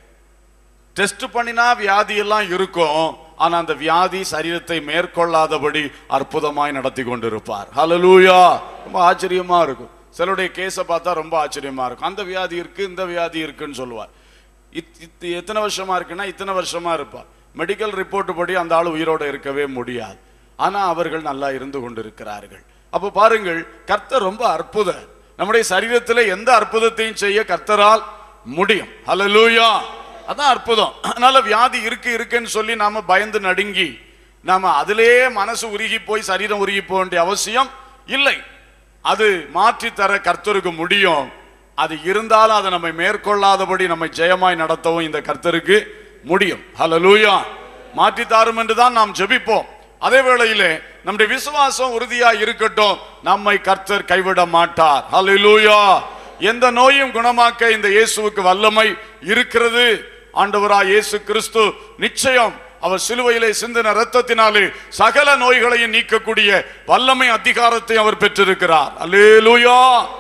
டெஸ்ட் பண்ணினா வியாதி எல்லாம் இருக்கும் ஆனா அந்த வியாதி சரீரத்தை மேற்கொள்ளாதபடி அற்புதமாய் நடத்தி கொண்டிருப்பார் ஹalleluya ரொம்ப ஆச்சரியமா இருக்கும் சிலருடைய கேஸை பார்த்தா ரொம்ப ஆச்சரியமா இருக்கும் அந்த வியாதி இருக்கு இந்த வியாதி இருக்குன்னு சொல்லுவார் இத்- இத்- எத்தனை வருஷமா இருக்குன்னா இத்தனை வருஷமா இருப்பார் மெடிக்கல் ரிப்போர்ட் படி அந்த ஆள் உயிரோட இருக்கவே முடியாது ஆனா அவர்கள் நல்லா இருந்து கொண்டிருக்கிறார்கள் அப்போ பாருங்கள் கர்த்தர் ரொம்ப அற்புதர் நம்முடைய சரீரத்திலே எந்த அற்புதத்தையும் செய்ய கர்த்தரால் முடியும் ஹalleluya அதான் அற்புதம் அதனால வியாதி இருக்கு இருக்குன்னு சொல்லி நாம பயந்து நடுங்கி நாம அதிலேயே மனசு உருகி போய் சரீரம் உருகி போக வேண்டிய அவசியம் இல்லை அது மாற்றி தர கர்த்தருக்கு முடியும் அது இருந்தாலும் அதை நம்மை மேற்கொள்ளாதபடி நம்மை ஜெயமாய் நடத்தவும் இந்த கர்த்தருக்கு முடியும் ஹalleluya மாற்றி தாரும் என்று தான் நாம் ஜெபிப்போம் அதே வேளையிலே நம்முடைய விசுவாசம் உறுதியா இருக்கட்டும் நம்மை கர்த்தர் கைவிட மாட்டார் ஹalleluya எந்த நோயும் குணமாக்க இந்த இயேசுவுக்கு வல்லமை இருக்கிறது ஆண்டவராய் இயேசு கிறிஸ்து நிச்சயம் அவர் சிலுவையிலே சிந்தின இரத்தத்தினாலே சகல நோய்களையும் நீக்கக்கூடிய வல்லமை அதிகாரத்தை அவர் பெற்றிருக்கிறார் அல்லேலூயா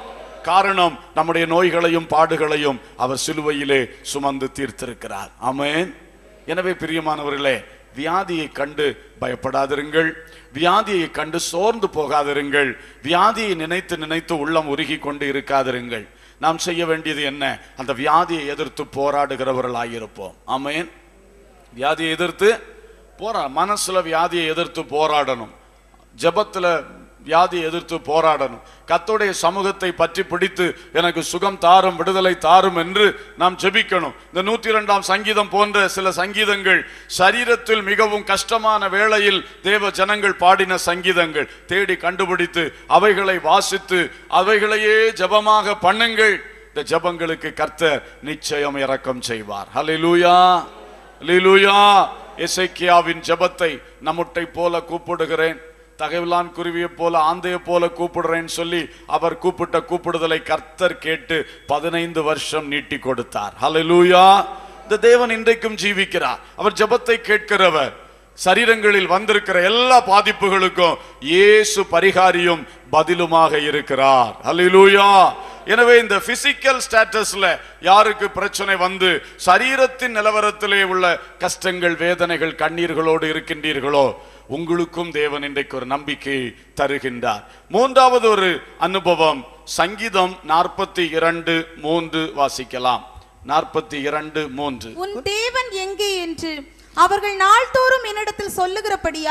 காரணம் நம்முடைய நோய்களையும் பாடுகளையும் அவர் சிலுவையிலே சுமந்து தீர்த்திருக்கிறார் ஆமென் எனவே பிரியமானவர்களே வியாதியை கண்டு பயப்படாதிருங்கள் வியாதியை கண்டு சோர்ந்து போகாதிருங்கள் வியாதியை நினைத்து நினைத்து உள்ளம் உருகி கொண்டு இருக்காதிருங்கள் நாம் செய்ய வேண்டியது என்ன அந்த வியாதியை எதிர்த்து போராடுகிறவர்களாயிருப்போம் ஆமென் வியாதியை எதிர்த்து போரா மனசுல வியாதியை எதிர்த்து போராடணும் ஜெபத்துல வியாதியை எதிர்த்து போராடணும் கர்த்தருடைய சமூகத்தை பற்றி பிடித்து எனக்கு சுகம் தாரும் விடுதலை தாரும் என்று நாம் ஜெபிக்கணும் இந்த நூற்றி இரண்டாம் சங்கீதம் போன்ற சில சங்கீதங்கள் சரீரத்தில் மிகவும் கஷ்டமான வேளையில் தேவ ஜனங்கள் பாடின சங்கீதங்கள் தேடி கண்டுபிடித்து அவைகளை வாசித்து அவைகளையே ஜெபமாக பண்ணுங்கள் இந்த ஜெபங்களுக்கு கர்த்தர் நிச்சயம் இரக்கம் செய்வார் ஹalleluya ஹalleluya எசேக்கியாவின் ஜெபத்தை நம்முட்டை போல கூப்பிடுகிறேன் தகைவிலான் குருவியை போல ஆந்தையை போல கூப்பிடுறேன்னு சொல்லி அவர் கூப்பிட்ட கூப்பிடுதலை கர்த்தர் கேட்டு பதினைந்து வருஷம் நீட்டி கொடுத்தார் ஹalleluya இந்த தேவன் இன்றைக்கும் ஜீவிக்கிறார் அவர் ஜெபத்தை கேட்கிறவர் சரீரங்களில் வந்திருக்கிற எல்லா பாதிப்புகளுக்கும் இயேசு பரிகாரியும் பதிலுமாக இருக்கிறார் ஹalleluya எனவே இந்த பிசிக்கல் ஸ்டேட்டஸ்ல யாருக்கு பிரச்சனை வந்து சரீரத்தின் நிலவரத்திலே உள்ள கஷ்டங்கள் வேதனைகள் கண்ணீர்களோடு இருக்கின்றீர்களோ உங்களுக்கும் தேவன் இன்றைக்கு ஒரு நம்பிக்கை தருகின்றார் மூன்றாவது ஒரு அனுபவம் சங்கீதம் நாற்பத்தி இரண்டு மூன்று வாசிக்கலாம் நாற்பத்தி இரண்டு மூன்று உன் தேவன் எங்கே என்று அவர்கள் நாள்தோறும் என்னிடத்தில் சொல்லுகிறபடியால்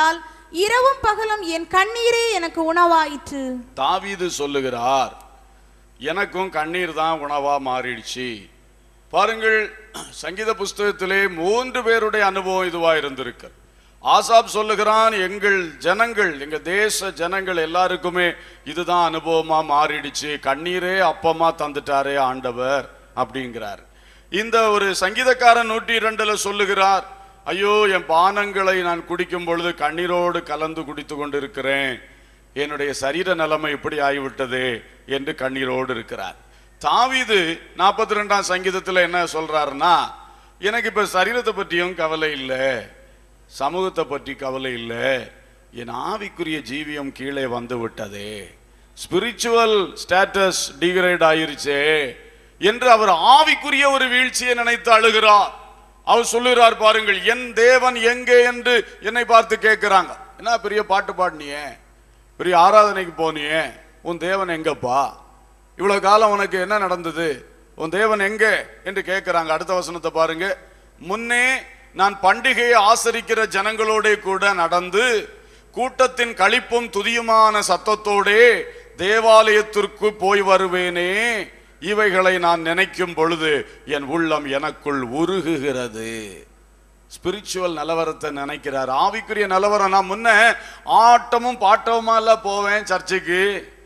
இரவும் பகலும் என் கண்ணீரே எனக்கு உணவாயிற்று தாவீது சொல்லுகிறார் எனக்கும் கண்ணீர் தான் உணவா மாறிடுச்சு பாருங்கள் சங்கீத புஸ்தகத்திலே மூன்று பேருடைய அனுபவம் இதுவா இருந்திருக்கு ஆசாப் சொல்லுகிறான் எங்கள் ஜனங்கள் எங்க தேச ஜனங்கள் எல்லாருக்குமே இதுதான் அனுபவமா மாறிடுச்சு கண்ணீரே அப்பமா தந்துட்டாரே ஆண்டவர் அப்படிங்கிறார் இந்த ஒரு சங்கீதக்காரன் நூற்றி இரண்டுல சொல்லுகிறார் ஐயோ என் பானங்களை நான் குடிக்கும் பொழுது கண்ணீரோடு கலந்து குடித்து கொண்டிருக்கிறேன் என்னுடைய சரீர நிலைமை இப்படி ஆகிவிட்டது என்று கண்ணீரோடு இருக்கிறார் தாவீது நாற்பத்தி ரெண்டாம் சங்கீதத்தில் என்ன சொல்றாருன்னா எனக்கு இப்ப சரீரத்தை பற்றியும் கவலை இல்லை சமூகத்தை பற்றி கவலை இல்லை என் ஆவிக்குரிய ஜீவியம் கீழே வந்து விட்டதே ஸ்பிரிச்சுவல் ஸ்டேட்டஸ் டிகிரேட் ஆயிருச்சே என்று அவர் ஆவிக்குரிய ஒரு வீழ்ச்சியை நினைத்து அழுகிறார் அவர் சொல்லுகிறார் பாருங்கள் என் தேவன் எங்கே என்று என்னை பார்த்து கேட்கிறாங்க என்ன பெரிய பாட்டு பாடினியே பெரிய ஆராதனைக்கு போனியே உன் தேவன் எங்கப்பா இவ்வளவு காலம் உனக்கு என்ன நடந்தது உன் தேவன் எங்கே என்று கேட்கிறாங்க அடுத்த வசனத்தை பாருங்க முன்னே நான் பண்டிகையை ஆசரிக்கிற ஜனங்களோட கூட நடந்து கூட்டத்தின் களிப்பும் துதியுமான சத்தத்தோடே தேவாலயத்திற்கு போய் வருவேனே இவைகளை நான் நினைக்கும் பொழுது என் உள்ளம் எனக்குள் உருகுகிறது ஸ்பிரிச்சுவல் நிலவரத்தை நினைக்கிறார் ஆவிக்குரிய நிலவரம் நான் முன்ன ஆட்டமும் பாட்டமுமா இல்ல போவேன் சர்ச்சுக்கு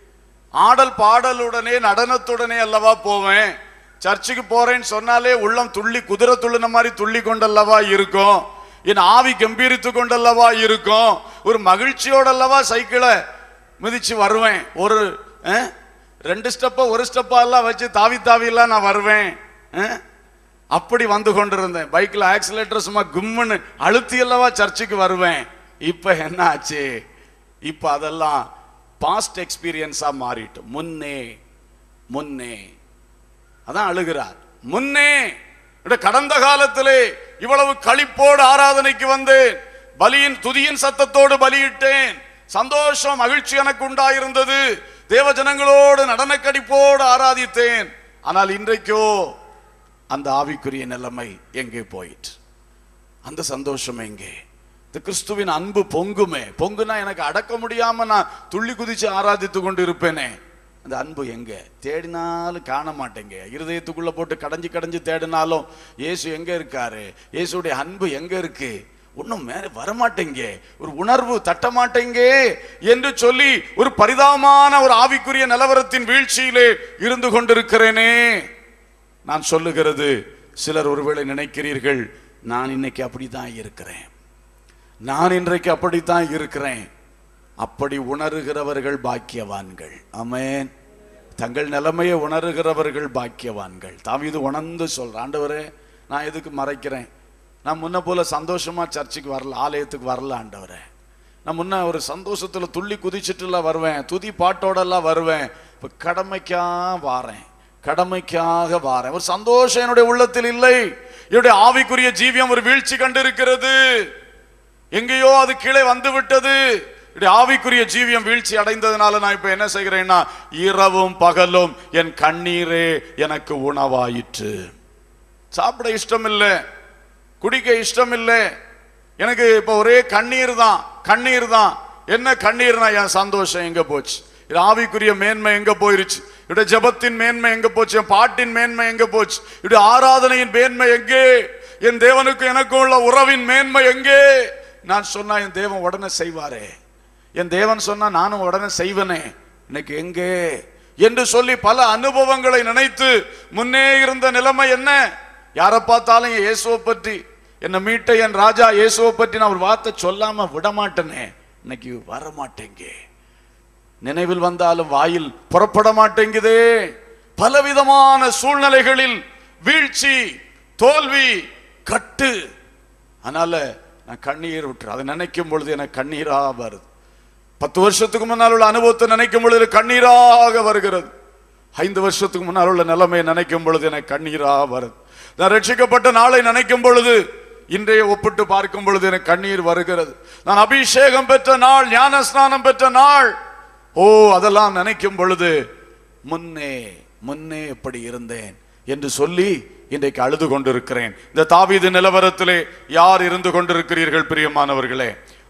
ஆடல் பாடலுடனே நடனத்துடனே அல்லவா போவேன் சர்ச்சுக்கு போறேன்னு சொன்னாலே உள்ளம் துள்ளி குதிரை துள்ளின மாதிரி துள்ளி கொண்டல்லவா இருக்கும் என் ஆவி கம்பீரித்து கொண்டல்லவா இருக்கும் ஒரு மகிழ்ச்சியோடல்லவா சைக்கிளை மிதிச்சு வருவேன் ஒரு அஹ், ரெண்டு ஸ்டெப்பா ஒரு ஸ்டெப்பா எல்லாம் வச்சு தாவி தாவி எல்லாம் நான் வருவேன் அஹ், அப்படி வந்து கொண்டிருந்தேன் பைக்ல ஆக்சிலேட்டர் சும்மா கும்முன்னு அழுத்தி அல்லவா சர்ச்சுக்கு வருவேன் இப்ப என்ன ஆச்சு இப்ப அதெல்லாம் பாஸ்ட் எக்ஸ்பீரியன்ஸா மாறிட்டு முன்னே முன்னே அதான் அழுகிறார் முன்னே இட கடந்த காலத்திலே இவ்வளவு களிப்போடு ஆராதனைக்கு வந்தேன் பலியின் துதியின் சத்தத்தோடு பலியிட்டேன் சந்தோஷம் மகிழ்ச்சி எனக்கு உண்டாயிருந்தது தேவ ஜனங்களோடு நடனக்கடிப்போடு ஆராதித்தேன் ஆனால் இன்றைக்கோ அந்த ஆவிக்குரிய நிலைமை எங்கே போயிற்று அந்த சந்தோஷம் எங்கே இந்த கிறிஸ்துவின் அன்பு பொங்குமே பொங்குனா எனக்கு அடக்க முடியாம நான் துள்ளி குதிச்சு ஆராதித்து கொண்டு இருப்பேனே அந்த அன்பு எங்க தேடினாலும் காண மாட்டேங்க இருதயத்துக்குள்ள போட்டு கடைஞ்சு கடைஞ்சு தேடினாலும் இயேசு எங்க இருக்காரு இயேசுடைய அன்பு எங்க இருக்கு ஒன்றும் மேல வரமாட்டேங்க ஒரு உணர்வு தட்ட மாட்டேங்க என்று சொல்லி ஒரு பரிதாபமான ஒரு ஆவிக்குரிய நிலவரத்தின் வீழ்ச்சியிலே இருந்து கொண்டிருக்கிறேனே நான் சொல்லுகிறது சிலர் ஒருவேளை நினைக்கிறீர்கள் நான் இன்னைக்கு அப்படித்தான் இருக்கிறேன் நான் இன்றைக்கு அப்படித்தான் இருக்கிறேன் அப்படி உணர்கிறவர்கள் பாக்கியவான்கள் ஆமென் தங்கள் நிலைமையை உணர்கிறவர்கள் பாக்கியவான்கள் தாவீது உணர்ந்து சொல்ற ஆண்டவரே நான் எதுக்கு மறைக்கிறேன் நான் முன்ன போல சந்தோஷமா சர்ச்சுக்கு வரல ஆலயத்துக்கு வரல ஆண்டவரே நான் முன்ன ஒரு சந்தோஷத்துல துள்ளி குதிச்சுட்டுலாம் வருவேன் துதி பாட்டோடெல்லாம் வருவேன் இப்ப கடமைக்கா வாரேன் கடமைக்காக வாரேன் ஒரு சந்தோஷம் என்னுடைய உள்ளத்தில் இல்லை என்னுடைய ஆவிக்குரிய ஜீவியம் ஒரு வீழ்ச்சி கண்டிருக்கிறது எங்கேயோ அது கீழே வந்து விட்டது இப்படி ஆவிக்குரிய ஜீவியம் வீழ்ச்சி அடைந்ததுனால நான் இப்ப என்ன செய்கிறேன்னா இரவும் பகலும் என் கண்ணீரே எனக்கு உணவாயிற்று சாப்பிட இஷ்டம் இல்லை குடிக்க இஷ்டம் இல்லை எனக்கு இப்ப ஒரே கண்ணீர் தான் கண்ணீர் தான் என்ன கண்ணீர்னா என் சந்தோஷம் எங்க போச்சு இது ஆவிக்குரிய மேன்மை எங்க போயிருச்சு இட ஜெபத்தின் மேன்மை எங்க போச்சு என் பாட்டின் மேன்மை எங்க போச்சு இட ஆராதனையின் மேன்மை எங்கே என் தேவனுக்கு எனக்கும் உள்ள உறவின் மேன்மை எங்கே நான் சொன்னா என் தேவன் உடனே செய்வாரே என் தேவன் சொன்னா நானும் உடனே செய்வனே இன்னைக்கு எங்கே என்று சொல்லி பல அனுபவங்களை நினைத்து முன்னே இருந்த நிலைமை என்ன யாரை பார்த்தாலும் என் இயேசுவை பற்றி என்னை மீட்ட என் ராஜா இயேசுவை பற்றி நான் ஒரு வார்த்தை சொல்லாம விட மாட்டேனே இன்னைக்கு வர மாட்டேங்க நினைவில் வந்தாலும் வாயில் புறப்பட மாட்டேங்குதே பலவிதமான சூழ்நிலைகளில் வீழ்ச்சி தோல்வி கட்டு அதனால நான் கண்ணீர் விட்டுறேன் அதை நினைக்கும் பொழுது எனக்கு கண்ணீரா வருது பத்து வருஷத்துக்கு முன்னால் உள்ள அனுபவத்தை நினைக்கும் பொழுது கண்ணீராக வருகிறது ஐந்து வருஷத்துக்கு முன்னால் உள்ள நிலைமையை நினைக்கும் பொழுது எனக்கு கண்ணீரா வருது நான் ரட்சிக்கப்பட்ட நாளை நினைக்கும் பொழுது இன்றைய ஒப்பிட்டு பார்க்கும் பொழுது எனக்கு கண்ணீர் வருகிறது நான் அபிஷேகம் பெற்ற நாள் ஞான ஸ்நானம் பெற்ற நாள் ஓ அதெல்லாம் நினைக்கும் பொழுது முன்னே முன்னே எப்படி இருந்தேன் என்று சொல்லி இன்றைக்கு அழுது கொண்டிருக்கிறேன் இந்த தாவீது நிலவரத்திலே யார் இருந்து கொண்டிருக்கிறீர்கள் பிரியமானவர்களே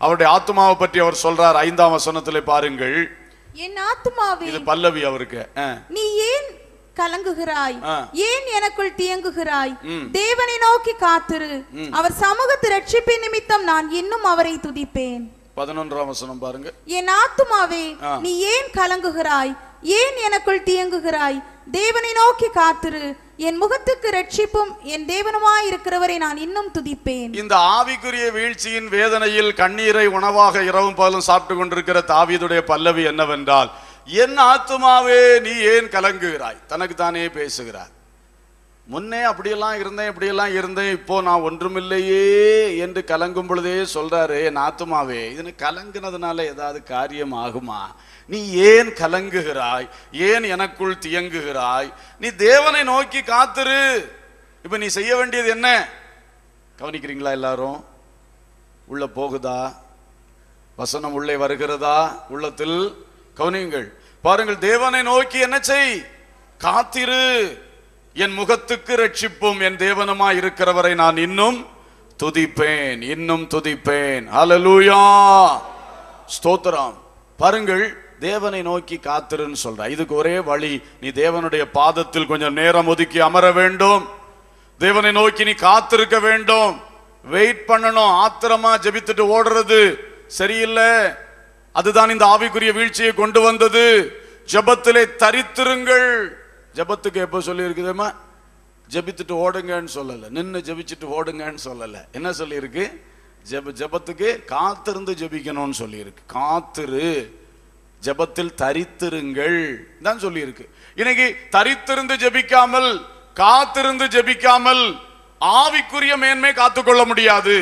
அவருடைய ஆத்மாவை பற்றி அவர் சொல்றார் ஐந்தாம் வசனத்திலே பாருங்கள் என் ஆத்துமாவே இது பல்லவி அவருக்கு ஆ. நீ ஏன் கலங்குகிறாய் ஆ. ஏன் எனக்குள் தியங்குகிறாய் தேவனை நோக்கி காத்திரு அவர் சமூகத்து ரட்சிப்பின் நிமித்தம் நான் இன்னும் அவரை துதிப்பேன் பதினொன்றாம் வசனம் பாருங்க என் ஆத்துமாவே ஆ. நீ ஏன் கலங்குகிறாய் ஏன் எனக்குள் தியங்குகிறாய் தேவனை நோக்கி காத்திரு என் முகத்துக்கு ரட்சிப்பும் என் தேவனுமாய் இருக்கிறவரை நான் இன்னும் துதிப்பேன் இந்த ஆவிக்குரிய வீழ்ச்சியின் வேதனையில் கண்ணீரை உணவாக இரவும் பகலும் சாப்பிட்டு கொண்டிருக்கிற தாவீதுடைய பல்லவி என்னவென்றால் என் ஆத்துமாவே நீ ஏன் கலங்குகிறாய் தனக்கு தானே பேசுகிறார் முன்னே அப்படியெல்லாம் இருந்தேன் இப்படியெல்லாம் இருந்தேன் இப்போ நான் ஒன்றுமில்லையே என்று கலங்கும் பொழுதே சொல்றாரு என் ஆத்துமாவே இதுன்னு கலங்குனதுனால ஏதாவது காரியம் ஆகுமா நீ ஏன் கலங்குகிறாய் ஏன் எனக்குள் தியங்குகிறாய் நீ தேவனை நோக்கி காத்திரு இப்ப நீ செய்ய வேண்டியது என்ன கவனிக்கிறீங்களா எல்லாரும் உள்ள போகுதா வசனம் உள்ளே வருகிறதா உள்ளத்தில் கவனியுங்கள் பாருங்கள் தேவனை நோக்கி என்ன செய் காத்திரு என் முகத்துக்கு ரட்சிப்பும் என் தேவனுமா இருக்கிறவரை நான் இன்னும் துதிப்பேன் இன்னும் துதிப்பேன் ஹalleluya ஸ்தோத்திரம் பாருங்கள் தேவனை நோக்கி காத்திருன்னு சொல்ற இதுக்கு ஒரே வழி நீ தேவனுடைய பாதத்தில் கொஞ்சம் நேரம் ஒதுக்கி அமர வேண்டும் தேவனை நோக்கி நீ காத்திருக்க வேண்டும் வெயிட் பண்ணணும் ஆத்திரமா ஜெபித்துட்டு ஓடுறது சரியில்லை அதுதான் இந்த ஆவிக்குரிய வீழ்ச்சியை கொண்டு வந்தது ஜெபத்திலே தரித்திருங்கள் ஜெபத்துக்கு எப்போ சொல்லி இருக்குதுமா ஜெபித்துட்டு ஓடுங்கன்னு சொல்லல நின்னு ஜெபிச்சுட்டு ஓடுங்கன்னு சொல்லல என்ன சொல்லியிருக்கு ஜெப ஜெபத்துக்கு காத்திருந்து ஜெபிக்கணும்னு சொல்லியிருக்கு காத்திரு ஜெபத்தில் தரித்திருங்கள் தான் சொல்லியிருக்கு இன்னைக்கு தரித்திருந்து ஜெபிக்காமல் காத்திருந்து ஜெபிக்காமல் ஆவிக்குரிய மேன்மை காத்துக்கொள்ள முடியாது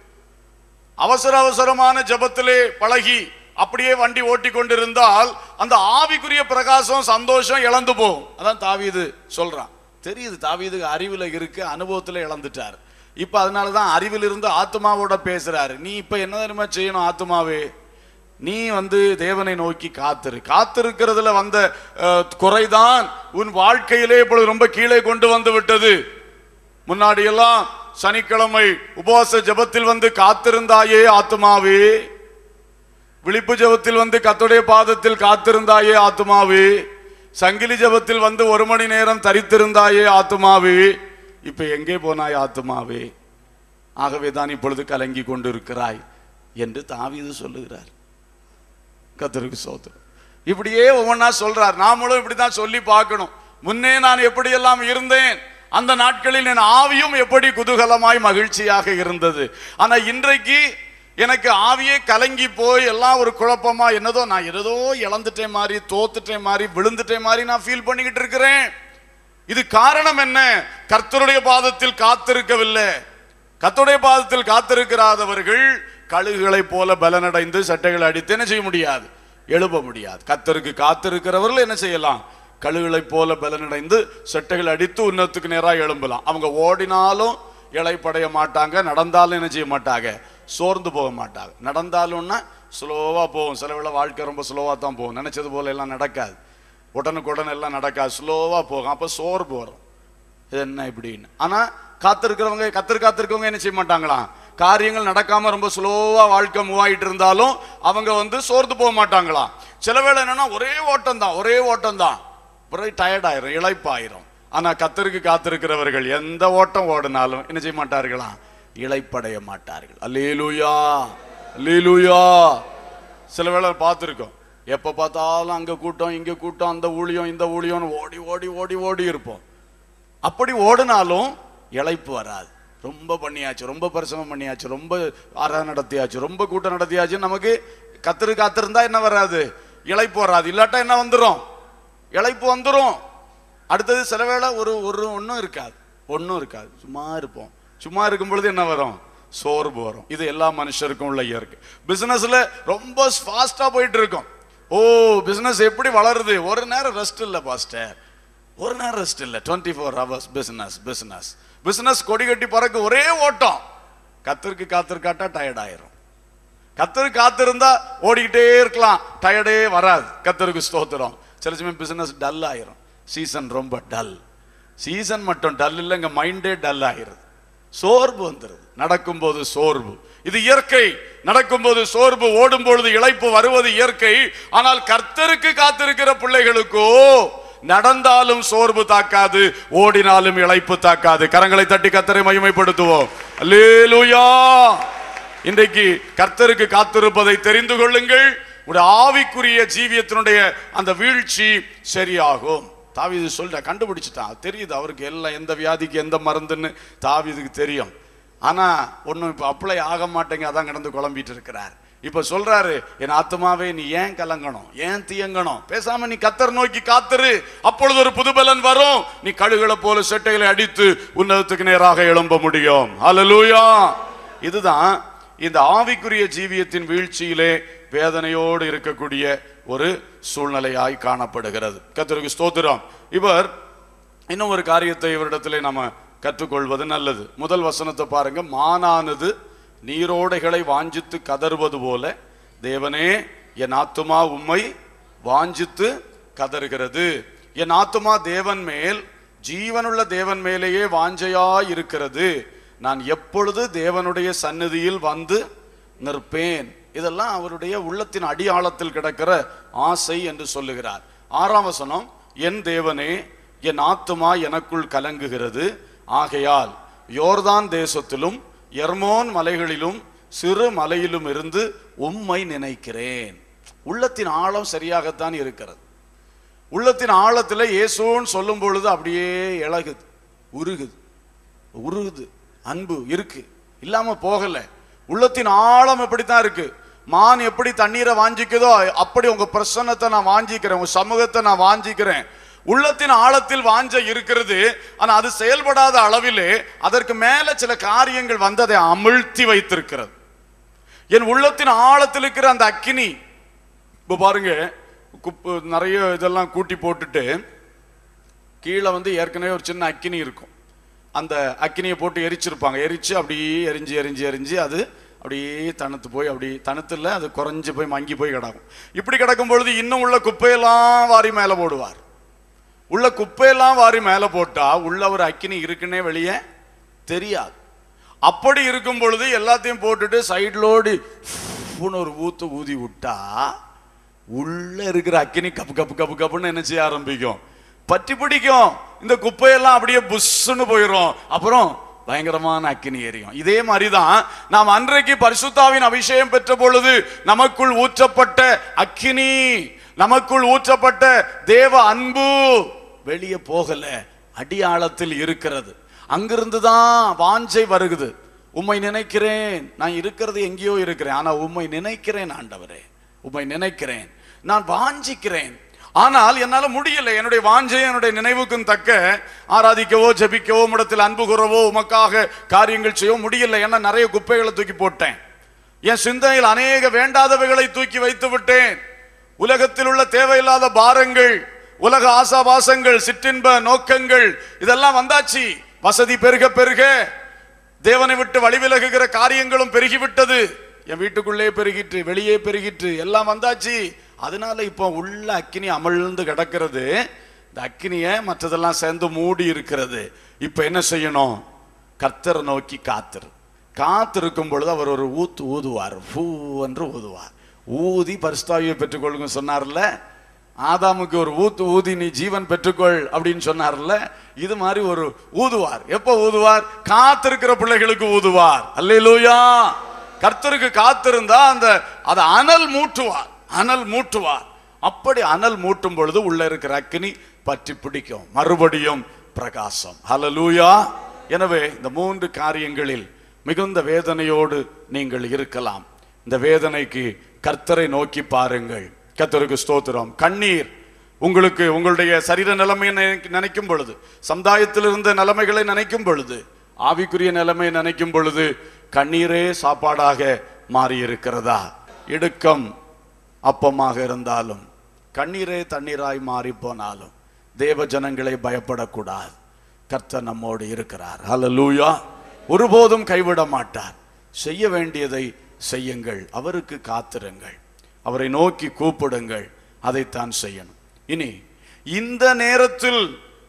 அவசர அவசரமான ஜெபத்திலே பழகி அப்படியே வண்டி ஓட்டி கொண்டிருந்தால் அந்த ஆவிக்குரிய பிரகாசம் சந்தோஷம் இழந்து போகும் அதான் தாவீது சொல்றான் தெரியுது தாவீதுக்கு அறிவுல இருக்கு அனுபவத்துல இழந்துட்டார் இப்ப அதனாலதான் அறிவில் இருந்து ஆத்மாவோட பேசுறாரு நீ இப்ப என்ன தெரியுமா செய்யணும் ஆத்மாவே நீ வந்து தேவனை நோக்கி காத்திரு காத்திருக்கிறதுல வந்த அஹ், குறைதான் உன் வாழ்க்கையிலே இப்பொழுது ரொம்ப கீழே கொண்டு வந்து விட்டது முன்னாடி எல்லாம் சனிக்கிழமை உபவாச ஜெபத்தில் வந்து காத்திருந்தாயே ஆத்துமாவே விழிப்பு ஜெபத்தில் வந்து கத்துடைய பாதத்தில் காத்திருந்தாயே ஆத்துமாவே சங்கிலி ஜெபத்தில் வந்து ஒரு மணி நேரம் தரித்திருந்தாயே ஆத்துமாவே இப்ப எங்கே போனாய் ஆத்துமாவே ஆகவே தான் இப்பொழுது கலங்கி கொண்டிருக்கிறாய் என்று தாவீது சொல்லுகிறார் கத்தருக்கு சோத்திரம் இப்படியே ஒவ்வொன்றா சொல்றார் நாமளும் இப்படிதான் சொல்லி பார்க்கணும் முன்னே நான் எப்படியெல்லாம் இருந்தேன் அந்த நாட்களில் என் ஆவியும் எப்படி குதூகலமாய் மகிழ்ச்சியாக இருந்தது ஆனா இன்றைக்கு எனக்கு ஆவியே கலங்கி போய் எல்லாம் ஒரு குழப்பமா என்னதோ நான் ஏதோ இழந்துட்டேன் மாதிரி தோத்துட்டேன் மாதிரி விழுந்துட்டேன் மாதிரி நான் ஃபீல் பண்ணிக்கிட்டு இருக்கிறேன் இது காரணம் என்ன கர்த்தருடைய பாதத்தில் காத்திருக்கவில்லை கர்த்தருடைய பாதத்தில் காத்திருக்கிறாதவர்கள் கழுகுகளைப் போல பலனடைந்து சட்டைகளை அடித்து என்ன செய்ய முடியாது எழுப்ப முடியாது கர்த்தருக்கு காத்திருக்கிறவர்கள் என்ன செய்யலாம் கழுகுகளைப் போல பலனடைந்து சட்டைகள் அடித்து உன்னத்துக்கு நேராக எழும்பலாம் அவங்க ஓடினாலும் இளைப்படைய மாட்டாங்க நடந்தாலும் என்ன செய்ய மாட்டாங்க சோர்ந்து போக மாட்டாங்க நடந்தாலும்னா ஸ்லோவா போகும் சில வேளை வாழ்க்கை ரொம்ப ஸ்லோவா தான் போகும் நினைச்சது போல எல்லாம் நடக்காது உடனுக்குடன் எல்லாம் நடக்காது ஸ்லோவா போகும் அப்ப சோர்வு வரும் இது என்ன இப்படின்னு ஆனா காத்திருக்கிறவங்க கத்திரு காத்திருக்கவங்க என்ன செய்ய மாட்டாங்களாம் காரியங்கள் நடக்காம ரொம்ப ஸ்லோவா வாழ்க்கை மூவ் ஆயிட்டு இருந்தாலும் அவங்க வந்து சோர்ந்து போக மாட்டாங்களாம் சில வேளை என்னன்னா ஒரே ஓட்டம் தான் ஒரே ஓட்டம் தான் ஒரே டயர்ட் ஆயிரும் இளைப்பாயிரும் ஆனா கத்தருக்கு காத்திருக்கிறவர்கள் எந்த ஓட்டம் ஓடினாலும் என்ன செய்ய மாட்டார்களாம் இளைப்படைய மாட்டார்கள் அல்லேலூயா அல்லேலூயா சில வேளை பார்த்துருக்கோம் எப்ப பார்த்தாலும் அங்க கூட்டம் இங்க கூட்டம் அந்த ஊழியம் இந்த ஊழியம்னு ஓடி ஓடி ஓடி ஓடி இருப்போம் அப்படி ஓடினாலும் இளைப்பு வராது ரொம்ப பண்ணியாச்சு ரொம்ப பரிசமம் பண்ணியாச்சு ரொம்ப ஆராதனை நடத்தியாச்சு ரொம்ப கூட்டம் நடத்தியாச்சு நமக்கு கத்திரு காத்திருந்தா என்ன வராது இளைப்பு வராது இல்லாட்டா என்ன வந்துரும் இளைப்பு வந்துரும் அடுத்தது சில வேளை ஒரு ஒரு ஒன்றும் இருக்காது ஒன்றும் இருக்காது சும்மா இருப்போம் சும்மா இருக்கும் பொழுது என்ன வரும் சோர்வு வரும் இது எல்லா மனுஷருக்கும் உள்ள இயற்கை பிசினஸ்ல ரொம்ப ஃபாஸ்டா போயிட்டு இருக்கும் ஓ பிசினஸ் எப்படி வளருது ஒரு நேரம் ரெஸ்ட் இல்லை பாஸ்டர் ஒரு நேரம் ரெஸ்ட் இல்லை twenty four hours business business business கொடி கட்டி பறக்க ஒரே ஓட்டம் கத்திற்கு காத்திருக்காட்டா டயர்ட் ஆயிரும் கத்தரு காத்திருந்தா ஓடிக்கிட்டே இருக்கலாம் டயர்டே வராது கத்தருக்கு ஸ்தோத்திரம் சில சமயம் பிசினஸ் டல் ஆயிரும் சீசன் ரொம்ப டல் சீசன் மட்டும் டல் இல்லை இங்க மைண்டே டல் ஆயிருது சோர்வு வந்துருது நடக்கும்போது சோர்வு இது இயற்கை நடக்கும்போது சோர்வு ஓடும் பொழுது இளைப்பு வருவது இயற்கை ஆனால் கர்த்தருக்கு காத்திருக்கிற பிள்ளைகளுக்கோ நடந்தாலும் சோர்வு தாக்காது ஓடினாலும் இளைப்பு தாக்காது கரங்களை தட்டி கர்த்தரை மகிமைப்படுத்துவோம் அல்லேலூயா இன்றைக்கு கர்த்தருக்கு காத்திருப்பதை தெரிந்து கொள்ளுங்கள் உடைய ஆவிக்குரிய ஜீவியத்தினுடைய அந்த வீழ்ச்சி சரியாகும் தாவீது சொல்ற கண்டுபிடிச்சிட்டான் தெரியுது அவருக்கு எல்லாம் எந்த வியாதிக்கு எந்த மருந்துன்னு தாவீதுக்கு தெரியும் ஆனா ஒன்றும் இப்போ அப்ளை ஆக மாட்டேங்க அதான் கடந்து குழம்பிட்டு இருக்கிறார் இப்ப சொல்றாரு என் ஆத்மாவே நீ ஏன் கலங்கணும் ஏன் தியங்கணும் பேசாம நீ கத்தர் நோக்கி காத்துரு அப்பொழுது ஒரு புதுபலன் வரும் நீ கழுகளை போல செட்டைகளை அடித்து உன்னதத்துக்கு நேராக எழும்ப முடியும் ஹalleluya இதுதான் இந்த ஆவிக்குரிய ஜீவியத்தின் வீழ்ச்சியிலே வேதனையோடு இருக்கக்கூடிய ஒரு சூழ்நிலையாய் காணப்படுகிறது கர்த்தருக்கு ஸ்தோத்திரம் இவர் இன்னும் ஒரு காரியத்தை இவரிடத்திலே நாம கற்றுக்கொள்வது நல்லது முதல் வசனத்தை பாருங்க மானானது நீரோடைகளை வாஞ்சித்து கதறுவது போல தேவனே என் ஆத்துமா உம்மை வாஞ்சித்து கதறுகிறது என் ஆத்துமா தேவன் மேல் ஜீவனுள்ள தேவன் மேலேயே வாஞ்சையாய் இருக்கிறது நான் எப்பொழுது தேவனுடைய சந்நிதியில் வந்து நிற்பேன் இதெல்லாம் அவருடைய உள்ளத்தின் அடியாழத்தில் கிடக்கிற ஆசை என்று சொல்லுகிறார் ஆறாம் வசனம் என் தேவனே என் ஆத்துமா எனக்குள் கலங்குகிறது ஆகையால் யோர்தான் தேசத்திலும் எர்மோன் மலைகளிலும் சிறு மலையிலும் இருந்து உம்மை நினைக்கிறேன் உள்ளத்தின் ஆழம் சரியாகத்தான் இருக்கிறது உள்ளத்தின் ஆழத்தில் இயேசுன்னு சொல்லும் பொழுது அப்படியே இழகுது உருகுது உருகுது அன்பு இருக்கு இல்லாம போகல உள்ளத்தின் ஆழம் எப்படித்தான் இருக்கு மான் எப்படி தண்ணீரை வாஞ்சிக்குதோ அப்படி உங்க பிரசன்னத்தை நான் வாஞ்சிக்கிறேன் உங்க சமூகத்தை நான் வாஞ்சிக்கிறேன் உள்ளத்தின் ஆழத்தில் வாஞ்ச இருக்கிறது ஆனா அது செயல்படாத அளவிலே அதற்கு மேல சில காரியங்கள் வந்து அதை அமிழ்த்தி வைத்திருக்கிறது என் உள்ளத்தின் ஆழத்தில் இருக்கிற அந்த அக்கினி இப்போ பாருங்க குப்பு நிறைய இதெல்லாம் கூட்டி போட்டுட்டு கீழே வந்து ஏற்கனவே ஒரு சின்ன அக்கினி இருக்கும் அந்த அக்கினியை போட்டு எரிச்சிருப்பாங்க எரிச்சு அப்படியே எரிஞ்சு எரிஞ்சு எரிஞ்சு அது அப்படியே தணுத்து போய் அப்படி தணுத்துல அது குறைஞ்சு போய் மங்கி போய் கிடக்கும் இப்படி கிடக்கும் பொழுது இன்னும் உள்ள குப்பையெல்லாம் வாரி மேலே போடுவார் உள்ள குப்பையெல்லாம் வாரி மேலே போட்டா உள்ள ஒரு அக்கினி இருக்குன்னே வெளியே தெரியாது அப்படி இருக்கும் பொழுது எல்லாத்தையும் போட்டுட்டு சைட்லோடு ஒரு ஊத்து ஊதி விட்டா உள்ள இருக்கிற அக்கினி கப்பு கப்பு கப்பு கப்புன்னு என்ன செய்ய ஆரம்பிக்கும் பற்றி பிடிக்கும் இந்த குப்பையெல்லாம் அப்படியே புஷ்ஷுன்னு போயிடும் அப்புறம் பயங்கரமான அக்கினி எரியும் இதே மாதிரிதான் நாம் அன்றைக்கு பரிசுத்தாவின் அபிஷேகம் பெற்ற பொழுது நமக்குள் ஊற்றப்பட்ட அக்கினி நமக்குள் ஊற்றப்பட்ட தேவ அன்பு வெளியே போகல அடியாழத்தில் இருக்கிறது அங்கிருந்து தான் வாஞ்சை வருகுது உம்மை நினைக்கிறேன் நான் இருக்கிறது எங்கேயோ இருக்கிறேன் ஆனா உம்மை நினைக்கிறேன் ஆண்டவரே உம்மை நினைக்கிறேன் நான் வாஞ்சிக்கிறேன் ஆனால் என்னால முடியல என்னுடைய வாஞ்சையும் என்னுடைய நினைவுக்கும் தக்க ஆராதிக்கவோ ஜெபிக்கவோ உம்மிடத்தில் அன்பு கூறவோ உமக்காக காரியங்கள் செய்யவோ முடியல ஏன்னா நிறைய குப்பைகளை தூக்கி போட்டேன் என் சிந்தனையில் அநேக வேண்டாதவைகளை தூக்கி வைத்து விட்டேன் உலகத்தில் உள்ள தேவையில்லாத பாரங்கள் உலக ஆசாபாசங்கள் சிற்றின்ப நோக்கங்கள் இதெல்லாம் வந்தாச்சு வசதி பெருக பெருக தேவனை விட்டு வழிவிலகுகிற காரியங்களும் பெருகிவிட்டது என் வீட்டுக்குள்ளே பெருகிட்டு வெளியே பெருகிட்டு எல்லாம் வந்தாச்சு அதனால இப்போ உள்ள அக்கினி அமிழ்ந்து கிடக்கிறது இந்த அக்கினியை மற்றதெல்லாம் சேர்ந்து மூடி இருக்கிறது இப்போ என்ன செய்யணும் கர்த்தரை நோக்கி காத்திரு காத்திருக்கும் பொழுது அவர் ஒரு ஊத்து ஊதுவார் பூ என்று ஊதுவார் ஊதி பரிசுத்தாவியை பெற்றுக்கொள்ளுங்க சொன்னார்ல ஆதாமுக்கு ஒரு ஊத்து ஊதி நீ ஜீவன் பெற்றுக்கொள் அப்படின்னு சொன்னார்ல இது மாதிரி ஒரு ஊதுவார் எப்போ ஊதுவார் காத்திருக்கிற பிள்ளைகளுக்கு ஊதுவார் அல்லேலூயா கர்த்தருக்கு காத்திருந்தா அந்த அதை அனல் மூட்டுவார் அனல் மூட்டுவார் அப்படி அனல் மூட்டும் பொழுது உள்ள இருக்கிற அக்கினி பற்றி பிடிக்கும் மறுபடியும் பிரகாசம் ஹalleluya எனவே இந்த மூன்று காரியங்களில் மிகுந்த வேதனையோடு நீங்கள் இருக்கலாம் இந்த வேதனைக்கு கர்த்தரை நோக்கி பாருங்கள் கர்த்தருக்கு ஸ்தோத்திரம் கண்ணீர் உங்களுக்கு உங்களுடைய சரீர நிலைமையை நினை- நினைக்கும் பொழுது சமுதாயத்தில் இருந்த நிலைமைகளை நினைக்கும் பொழுது ஆவிக்குரிய நிலைமையை நினைக்கும் பொழுது கண்ணீரே சாப்பாடாக மாறி இருக்கிறதா இடுக்கம் அப்பமாக இருந்தாலும் கண்ணீரே தண்ணீராய் மாறி போனாலும் தேவ ஜனங்களை பயப்படக்கூடாது கர்த்தர் நம்மோடு இருக்கிறார் ஹalleluya ஒருபோதும் கைவிட மாட்டார் செய்ய வேண்டியதை செய்யுங்கள் அவருக்கு காத்திருங்கள் அவரை நோக்கி கூப்பிடுங்கள் அதைத்தான் செய்யணும் இனி இந்த நேரத்தில்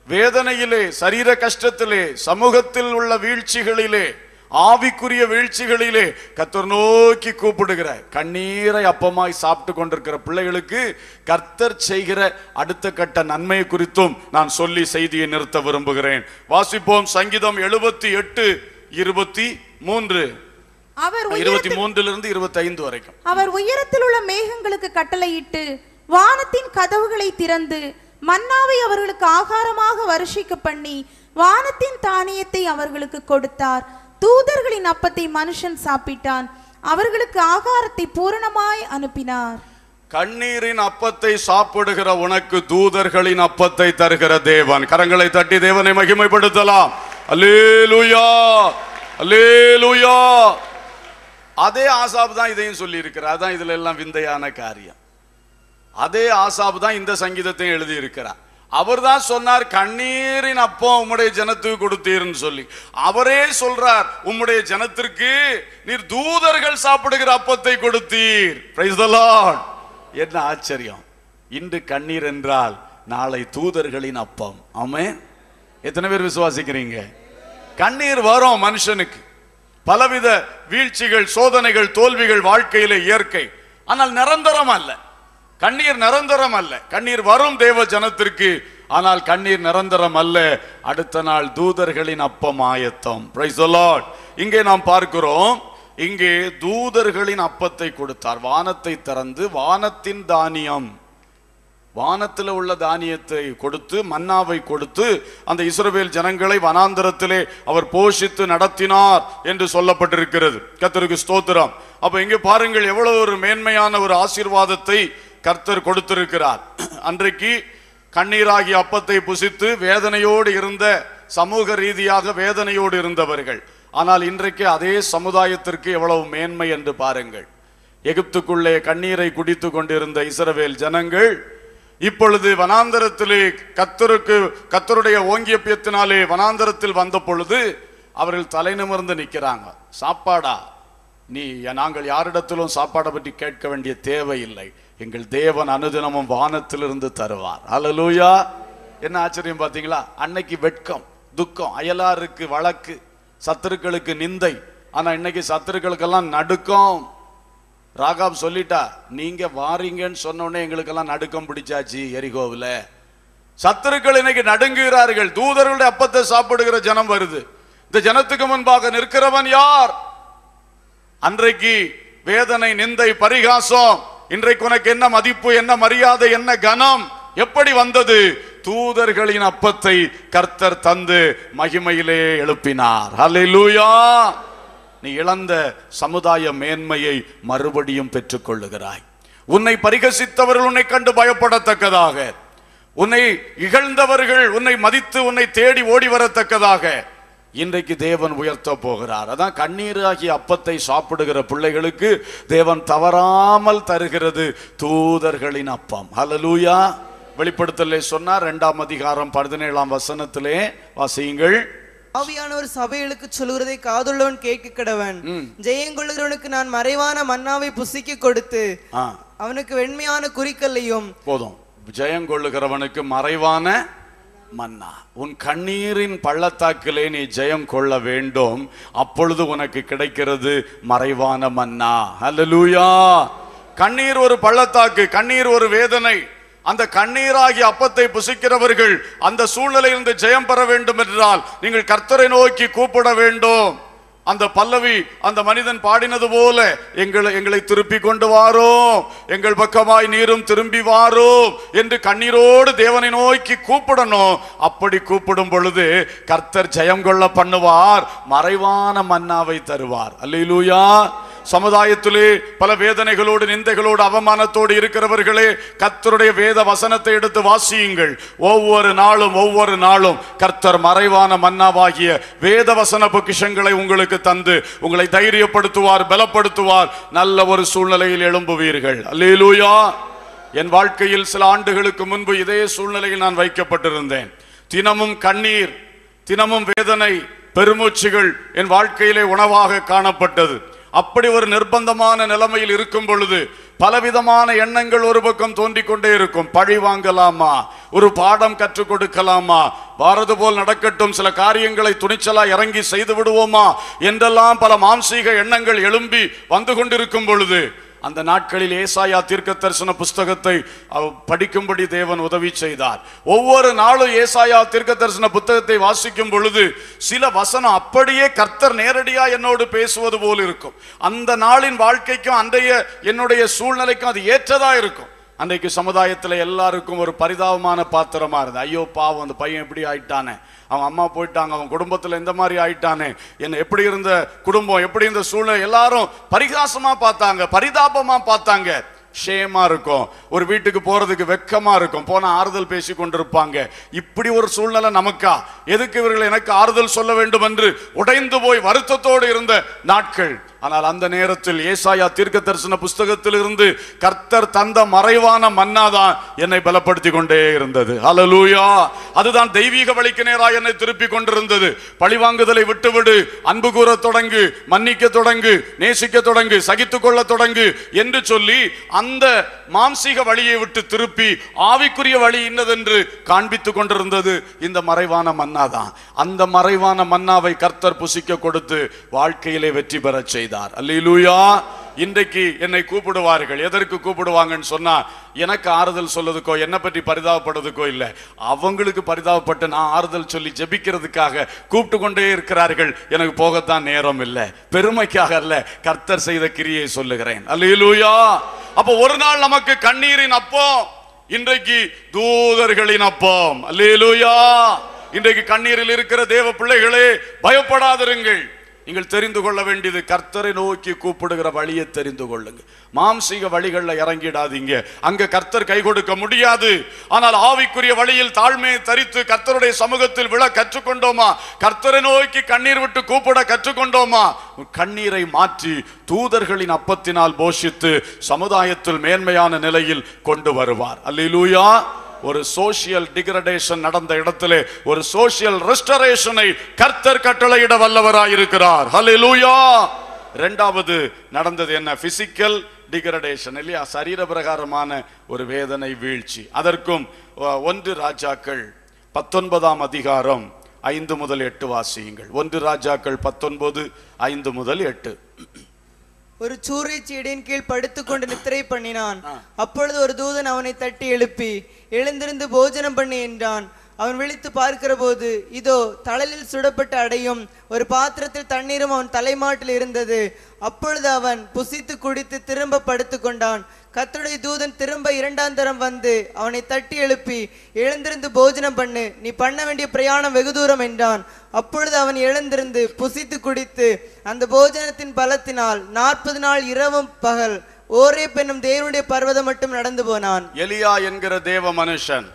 வேதனையிலே சரீர கஷ்டத்திலே சமூகத்தில் உள்ள வீழ்ச்சிகளிலே ஆவிக்குரிய வீழ்ச்சிகளிலே கர்த்தர் நோக்கி கூப்பிடுகிற கண்ணீரை அப்பமாய் சாப்பிட்டு கொண்டிருக்கிற பிள்ளைகளுக்கு கர்த்தர் செய்கிற அடுத்த கட்ட நன்மை குறித்தும் நான் சொல்லி செய்தியை நிறுத்த விரும்புகிறேன் வாசிப்போம் சங்கீதம் எழுபத்தி எட்டு இருபத்தி மூன்று அவர் இருபத்தி உயரத்தில் மூன்றிலிருந்து இருபத்தி ஐந்து வரைக்கும் அவர் உயரத்தில் உள்ள மேகங்களுக்கு கட்டளையிட்டு வானத்தின் கதவுகளை திறந்து மன்னாவை அவர்களுக்கு ஆகாரமாக வருஷிக்க பண்ணி வானத்தின் தானியத்தை அவர்களுக்கு கொடுத்தார் தூதர்களின் அப்பத்தை மனுஷன் சாப்பிட்டான் அவர்களுக்கு ஆகாரத்தை பூரணமாய் அனுப்பினார் கண்ணீரின் அப்பத்தை சாப்பிடுகிற உனக்கு தூதர்களின் அப்பத்தை தருகிற தேவன் கரங்களை தட்டி தேவனை மகிமைப்படுத்தலாம் அல்லேலூயா அல்லேலூயா அதே ஆசாப் தான் இதையும் சொல்லி இருக்கிறார் அதான் இதுல எல்லாம் விந்தையான காரியம் அதே ஆசாப் தான் இந்த சங்கீதத்தையும் எழுதி இருக்கிறார் அவர் தான் சொன்னார் கண்ணீரின் அப்பம் உம்முடைய ஜனத்துக்கு கொடுத்தீர்னு சொல்லி அவரே சொல்றார் உம்முடைய ஜனத்திற்கு நீர் தூதர்கள் சாப்பிடுகிற அப்பத்தை கொடுத்தீர் Praise the Lord. என்ன ஆச்சரியம் இன்று கண்ணீர் என்றால் நாளை தூதர்களின் அப்பம் ஆமென் எத்தனை பேர் விசுவாசிக்கிறீங்க கண்ணீர் வரும் மனுஷனுக்கு பலவித வீழ்ச்சிகள் சோதனைகள் தோல்விகள் வாழ்க்கையிலே இயற்கை ஆனால் நிரந்தரம் அல்ல கண்ணீர் நிரந்தரம் அல்ல கண்ணீர் வரும் தேவ ஜனத்திற்கு ஆனால் கண்ணீர் நிரந்தரம் அல்ல அடுத்த நாள் தூதர்களின் அப்பம் ஆயத்தம் Praise the Lord. இங்கே நாம் பார்க்கிறோம் இங்கே தூதர்களின் அப்பத்தை கொடுத்தார் வானத்தை திறந்து வானத்தின் தானியம் வானத்தில் உள்ள தானியத்தை கொடுத்து மன்னாவை கொடுத்து அந்த இஸ்ரவேல் ஜனங்களை வனாந்தரத்திலே அவர் போஷித்து நடத்தினார் என்று சொல்லப்பட்டிருக்கிறது கர்த்தருக்கு ஸ்தோத்திரம் அப்ப இங்கே பாருங்கள் எவ்வளவு ஒரு மேன்மையான ஒரு ஆசீர்வாதத்தை கர்த்தர் கொடுத்திருக்கிறார் அன்றைக்கு கண்ணீராகிய அப்பத்தை புசித்து வேதனையோடு இருந்த சமூக ரீதியாக வேதனையோடு இருந்தவர்கள் ஆனால் இன்றைக்கு அதே சமுதாயத்திற்கு எவ்வளவு மேன்மை என்று பாருங்கள் எகிப்துக்குள்ளே கண்ணீரை குடித்து கொண்டிருந்த இஸ்ரவேல் ஜனங்கள் இப்பொழுது வனாந்தரத்திலே கத்தருக்கு கத்தருடைய ஓங்கியப்பியத்தினாலே வனாந்தரத்தில் வந்த பொழுது அவர்கள் தலை நிமிர்ந்து நிற்கிறாங்க சாப்பாடா நீ நாங்கள் யாரிடத்திலும் சாப்பாடை பற்றி கேட்க வேண்டிய தேவையில்லை எங்கள் தேவன் அனுதினமும் வானத்திலிருந்து தருவார் அல்லேலூயா என்ன ஆச்சரியம் பார்த்தீங்களா அன்னைக்கு வெட்கம் துக்கம் அயலாருக்கு வழக்கு சத்துருக்களுக்கு நிந்தை ஆனா இன்னைக்கு சத்துருக்களுக்கெல்லாம் நடுக்கம் ராகாப் சொல்லிட்டா நீங்க வாரீங்கன்னு சொன்ன உடனே எங்களுக்கெல்லாம் நடுக்கம் பிடிச்சாச்சு எரிகோவில் சத்துருக்கள் இன்னைக்கு நடுங்குகிறார்கள் தூதர்களுடைய அப்பத்தை சாப்பிடுகிற ஜனம் வருது இந்த ஜனத்துக்கு முன்பாக நிற்கிறவன் யார் அன்றைக்கு வேதனை நிந்தை பரிகாசம் இன்றைக்கு உனக்கு என்ன மதிப்பு என்ன மரியாதை என்ன கனம் எப்படி வந்தது தூதர்களின் அப்பத்தை கர்த்தர் தந்து மகிமையிலே எழுப்பினார் ஹalleluya நீ இழந்த சமுதாய மேன்மையை மறுபடியும் பெற்றுக்கொள்ளுகிறாய் உன்னை பரிகசித்தவர்கள் உன்னை கண்டு பயப்படத்தக்கதாக உன்னை இகழ்ந்தவர்கள் உன்னை மதித்து உன்னை தேடி ஓடி வரத்தக்கதாக இன்றைக்கு தேவன் உயர்த்த போகிறார் அதான் கண்ணீராகிய அப்பத்தை சாப்பிடுகிற பிள்ளைகளுக்கு தேவன் தவறாமல் தருகிறது தூதர்களின் அப்பம் ஹalleluya வெளிப்படுத்தலே சொன்னார் இரண்டாம் அதிகாரம் பதினேழாம் வசனத்திலே வாசியுங்கள் ஆவியானவர் சபைகளுக்கு சொல்கிறதை காதுள்ளவன் கேட்க கடவன் ஜெயங்கொள்ளுகிறவனுக்கு நான் மறைவான மன்னாவை புசிக்க கொடுத்து ஆ அவனுக்கு வெண்மையான குறிக்கல்லையும் போதும் ஜெயம் கொள்ளுகிறவனுக்கு மறைவான மன்னா உன் கண்ணீரின் பள்ளத்தாக்கிலே நீ ஜெயம் கொள்ள வேண்டும் அப்பொழுது உனக்கு கிடைக்கிறது மறைவான மன்னா ஹalleluya கண்ணீர் ஒரு பள்ளத்தாக்கு கண்ணீர் ஒரு வேதனை அந்த கண்ணீராகிய அப்பத்தை புசிக்கிறவர்கள் அந்த சூழ்நிலையிலிருந்து ஜெயம் பெற வேண்டும் என்றால் நீங்கள் கர்த்தரை நோக்கி கூப்பிட வேண்டும் அந்த பல்லவி அந்த மனிதன் பாடினது போல எங்களை எங்களை திருப்பி கொண்டு வாரோம் எங்கள் பக்கமாய் நீரும் திரும்பி வாரோம் என்று கண்ணீரோடு தேவனை நோக்கி கூப்பிடணும் அப்படி கூப்பிடும் பொழுது கர்த்தர் ஜெயம் கொள்ள பண்ணுவார் மறைவான மன்னாவை தருவார் அல்லேலூயா சமுதாயத்திலே பல வேதனைகளோடு நிந்தைகளோடு அவமானத்தோடு இருக்கிறவர்களே கர்த்தருடைய வேத வசனத்தை எடுத்து வாசியுங்கள் ஒவ்வொரு நாளும் ஒவ்வொரு நாளும் கர்த்தர் மறைவான மன்னாவாகிய வேத வசன பொக்கிஷங்களை உங்களுக்கு தந்து உங்களை தைரியப்படுத்துவார் பலப்படுத்துவார் நல்ல ஒரு சூழ்நிலையில் எழும்புவீர்கள் அல்லேலூயா என் வாழ்க்கையில் சில ஆண்டுகளுக்கு முன்பு இதே சூழ்நிலையில் நான் வைக்கப்பட்டிருந்தேன் தினமும் கண்ணீர் தினமும் வேதனை பெருமூச்சுகள் என் வாழ்க்கையிலே உணவாக காணப்பட்டது அப்படி ஒரு நிர்பந்தமான நிலைமையில் இருக்கும் பொழுது பலவிதமான எண்ணங்கள் ஒரு பக்கம் தோன்றிக் கொண்டே இருக்கும் பழி வாங்கலாமா ஒரு பாடம் கற்றுக் கொடுக்கலாமா பாரது போல் நடக்கட்டும் சில காரியங்களை துணிச்சலா இறங்கி செய்து விடுவோமா என்றெல்லாம் பல மாம்சீக எண்ணங்கள் எழும்பி வந்து கொண்டிருக்கும் பொழுது அந்த நாட்களில் ஏசாயா தீர்க்க தரிசன புஸ்தகத்தை அவ- படிக்கும்படி தேவன் உதவி செய்தார் ஒவ்வொரு நாளும் ஏசாயா தீர்க்க தரிசன புத்தகத்தை வாசிக்கும் பொழுது சில வசனம் அப்படியே கர்த்தர் நேரடியா என்னோடு பேசுவது போல் இருக்கும் அந்த நாளின் வாழ்க்கைக்கும் அன்றைய என்னுடைய சூழ்நிலைக்கும் அது ஏற்றதா இருக்கும் அன்றைக்கு சமுதாயத்துல எல்லாருக்கும் ஒரு பரிதாபமான பாத்திரமா இருந்தது ஐயோ பாவம் அந்த பையன் எப்படி ஆயிட்டானே அவன் அம்மா போயிட்டாங்க அவன் குடும்பத்துல இந்த மாதிரி ஆயிட்டானே என்ன எப்படி இருந்த குடும்பம் எப்படி இருந்த சூழ்நிலை எல்லாரும் பரிகாசமா பார்த்தாங்க பரிதாபமா பார்த்தாங்க ஷேமா இருக்கும் ஒரு வீட்டுக்கு போறதுக்கு வெக்கமா இருக்கும் போனா ஆறுதல் பேசி கொண்டிருப்பாங்க இப்படி ஒரு சூழ்நிலை நமக்கா எதுக்கு இவர்கள் எனக்கு ஆறுதல் சொல்ல வேண்டும் என்று உடைந்து போய் வருத்தத்தோடு இருந்த நாட்கள் ஆனால் அந்த நேரத்தில் ஏசாயா தீர்க்க தரிசன புஸ்தகத்தில் இருந்து கர்த்தர் தந்த மறைவான மன்னாதான் என்னை பலப்படுத்தி கொண்டே இருந்தது ஹalleluya அதுதான் தெய்வீக வழிக்கு நேராக என்னை திருப்பி கொண்டிருந்தது பழிவாங்குதலை விட்டுவிடு அன்பு கூற தொடங்கு மன்னிக்க தொடங்கு நேசிக்க தொடங்கு சகித்துக் கொள்ள தொடங்கு என்று சொல்லி அந்த மாம்சீக வழியை விட்டு திருப்பி ஆவிக்குரிய வழி இன்னதென்று காண்பித்துக் கொண்டிருந்தது இந்த மறைவான மன்னாதான் அந்த மறைவான மன்னாவை கர்த்தர் புசிக்க கொடுத்து வாழ்க்கையிலே வெற்றி பெறச் செய்தார் அல்லேலூயா இன்றைக்கு என்னை கூப்பிடுவார்கள் எதற்கு கூப்பிடுவாங்கன்னு சொன்னா எனக்கு ஆறுதல் சொல்லதுக்கோ என்னை பற்றி பரிதாபப்படுறதுக்கோ இல்லை அவங்களுக்கு பரிதாபப்பட்டு நான் ஆறுதல் சொல்லி ஜெபிக்கிறதுக்காக கூப்பிட்டு கொண்டே இருக்கிறார்கள் எனக்கு போகத்தான் நேரம் இல்லை பெருமைக்காக அல்ல கர்த்தர் செய்த கிரியை சொல்லுகிறேன் அல்லேலூயா அப்ப ஒரு நாள் நமக்கு கண்ணீரின் அப்பம் இன்றைக்கு தூதர்களின் அப்பம் அல்லேலூயா இன்றைக்கு கண்ணீரில் இருக்கிற தேவ பிள்ளைகளே பயப்படாதிருங்கள் நீங்கள் தெரிந்து கொள்ள வேண்டியது கர்த்தரை நோக்கி கூப்பிடுகிற வழியை தெரிந்து கொள்ளுங்க மாம்சீக வழிகளில் இறங்கிடாதீங்க அங்க கர்த்தர் கை கொடுக்க முடியாது ஆனால் ஆவிக்குரிய வழியில் தாழ்மையை தரித்து கர்த்தருடைய சமூகத்தில் விழ கற்றுக்கொண்டோமா கர்த்தரை நோக்கி கண்ணீர் விட்டு கூப்பிட கற்றுக்கொண்டோமா கண்ணீரை மாற்றி தூதர்களின் அப்பத்தினால் போஷித்து சமுதாயத்தில் மேன்மையான நிலையில் கொண்டு வருவார் அல்லேலூயா ஒரு சோசியல் டிகிரடேஷன் நடந்த இடத்திலே ஒரு சோசியல் ரெஸ்டரேஷனை கர்த்தர் கட்டளையிட வல்லவராயிருக்கிறார் ஹalleluya இரண்டாவது நடந்தது என்ன பிசிக்கல் டிகிரடேஷன் இல்லையா சரீர பிரகாரமான ஒரு வேதனை வீழ்ச்சி அதற்கும் அஹ், ஒன்று ராஜாக்கள் பத்தொன்பதாம் அதிகாரம் ஐந்து முதல் எட்டு வாசியுங்கள் ஒன்று ராஜாக்கள் பத்தொன்பது ஐந்து முதல் எட்டு ஒரு சூறை செடியின் கீழ் படுத்துக்கொண்டு நித்திரை பண்ணினான் அப்பொழுது ஒரு தூதன் அவனை தட்டி எழுப்பி எழுந்திருந்து போஜனம் பண்ணு என்றான் அவன் விழித்து பார்க்கிற போது இதோ தழலில் சுடப்பட்ட அடையும் ஒரு பாத்திரத்தில் தண்ணீரும் அவன் தலைமாட்டில் இருந்தது அப்பொழுது அவன் புசித்து குடித்து திரும்ப படுத்துக்கொண்டான் கர்த்தருடைய தூதன் திரும்ப இரண்டாம் தரம் வந்து அவனை தட்டி எழுப்பி எழுந்திருந்து போஜனம் பண்ணு நீ பண்ண வேண்டிய பிரயாணம் வெகு தூரம் என்றான் அப்பொழுது அவன் எழுந்திருந்து புசித்து குடித்து அந்த போஜனத்தின் பலத்தினால் நாற்பது நாள் இரவும் பகல் ஓரே பெண்ணும் தேவனுடைய பர்வதம் மட்டும் நடந்து போனான் எலியா என்கிற தேவ மனுஷன்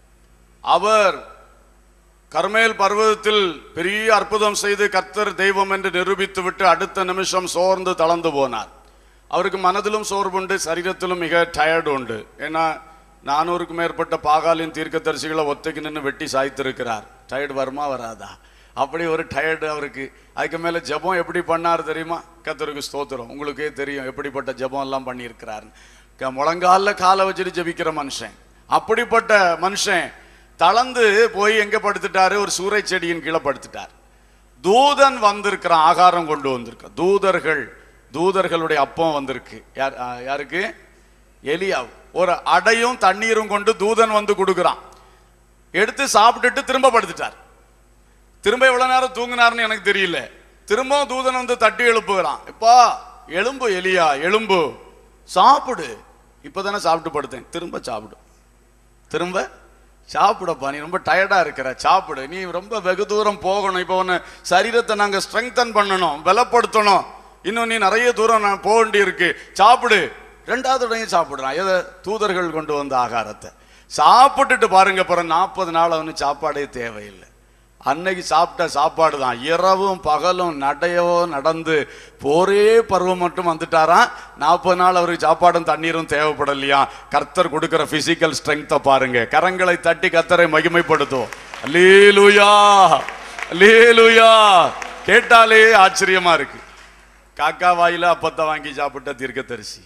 அவர் கர்மேல் பர்வதத்தில் பெரிய அற்புதம் செய்து கர்த்தர் தெய்வம் என்று நிரூபித்து விட்டு அடுத்த நிமிஷம் சோர்ந்து தளர்ந்து போனார் அவருக்கு மனதிலும் சோர்வுண்டு சரீரத்திலும் மிக டயர்டு உண்டு ஏன்னா நானூறுக்கு மேற்பட்ட பாகாலின் தீர்க்கதரிசிகளை ஒத்தைக்கு நின்று வெட்டி சாய்த்திருக்கிறார் டயர்டு வருமா வராதா அப்படி ஒரு டயர்டு அவருக்கு அதுக்கு மேலே ஜெபம் எப்படி பண்ணார் தெரியுமா கர்த்தருக்கு ஸ்தோத்திரம் உங்களுக்கே தெரியும் எப்படிப்பட்ட ஜெபம் எல்லாம் பண்ணியிருக்கிறார் முழங்கால காலை வச்சுட்டு ஜெபிக்கிற மனுஷன் அப்படிப்பட்ட மனுஷன் தளர்ந்து போய் எங்க படுத்துட்டாரு ஒரு சூறை செடியின் கீழே படுத்துட்டார் தூதன் வந்திருக்கிறான் ஆகாரம் கொண்டு வந்திருக்க தூதர்கள் தூதர்களுடைய அப்பம் வந்திருக்கு யார் ஆ, யாருக்கு எலியா ஒரு அடையும் தண்ணீரும் கொண்டு தூதன் வந்து கொடுக்குறான் எடுத்து சாப்பிட்டுட்டு திரும்ப படுத்துட்டார் திரும்ப எவ்வளவு நேரம் தூங்கினார்னு எனக்கு தெரியல திரும்பவும் தூதன் வந்து தட்டி எழுப்புகிறான் எப்பா எலும்பு எலியா எலும்பு சாப்பிடு இப்பதானே சாப்பிட்டு படுத்தேன் திரும்ப சாப்பிடு திரும்ப சாப்பிடப்பா நீ ரொம்ப டயர்டா இருக்கிற சாப்பிடு நீ ரொம்ப வெகு தூரம் போகணும் இப்போ உன்னை சரீரத்தை நாங்க ஸ்ட்ரெங்தன் பண்ணணும் பலப்படுத்தணும் இன்னும் நீ நிறைய தூரம் நான் போக வேண்டி இருக்கு சாப்பிடு ரெண்டாவது உடனே சாப்பிடுறான் எதை தூதர்கள் கொண்டு வந்த ஆகாரத்தை சாப்பிட்டுட்டு பாருங்க அப்புறம் நாற்பது நாள் அவனு சாப்பாடே தேவையில்லை அன்னைக்கு சாப்பிட்ட சாப்பாடு தான் இரவும் பகலும் நடையோ நடந்து போரே பருவம் மட்டும் வந்துட்டாராம் நாற்பது நாள் அவருக்கு சாப்பாடும் தண்ணீரும் தேவைப்படலையா கர்த்தர் கொடுக்கிற பிசிக்கல் ஸ்ட்ரென்த்தை பாருங்க கரங்களை தட்டி கர்த்தரை மகிமைப்படுத்தும் அல்லேலூயா அல்லேலூயா கேட்டாலே ஆச்சரியமா இருக்கு காக்கா வாயில அப்பத்தை வாங்கி சாப்பிட்ட தீர்க்கதரிசி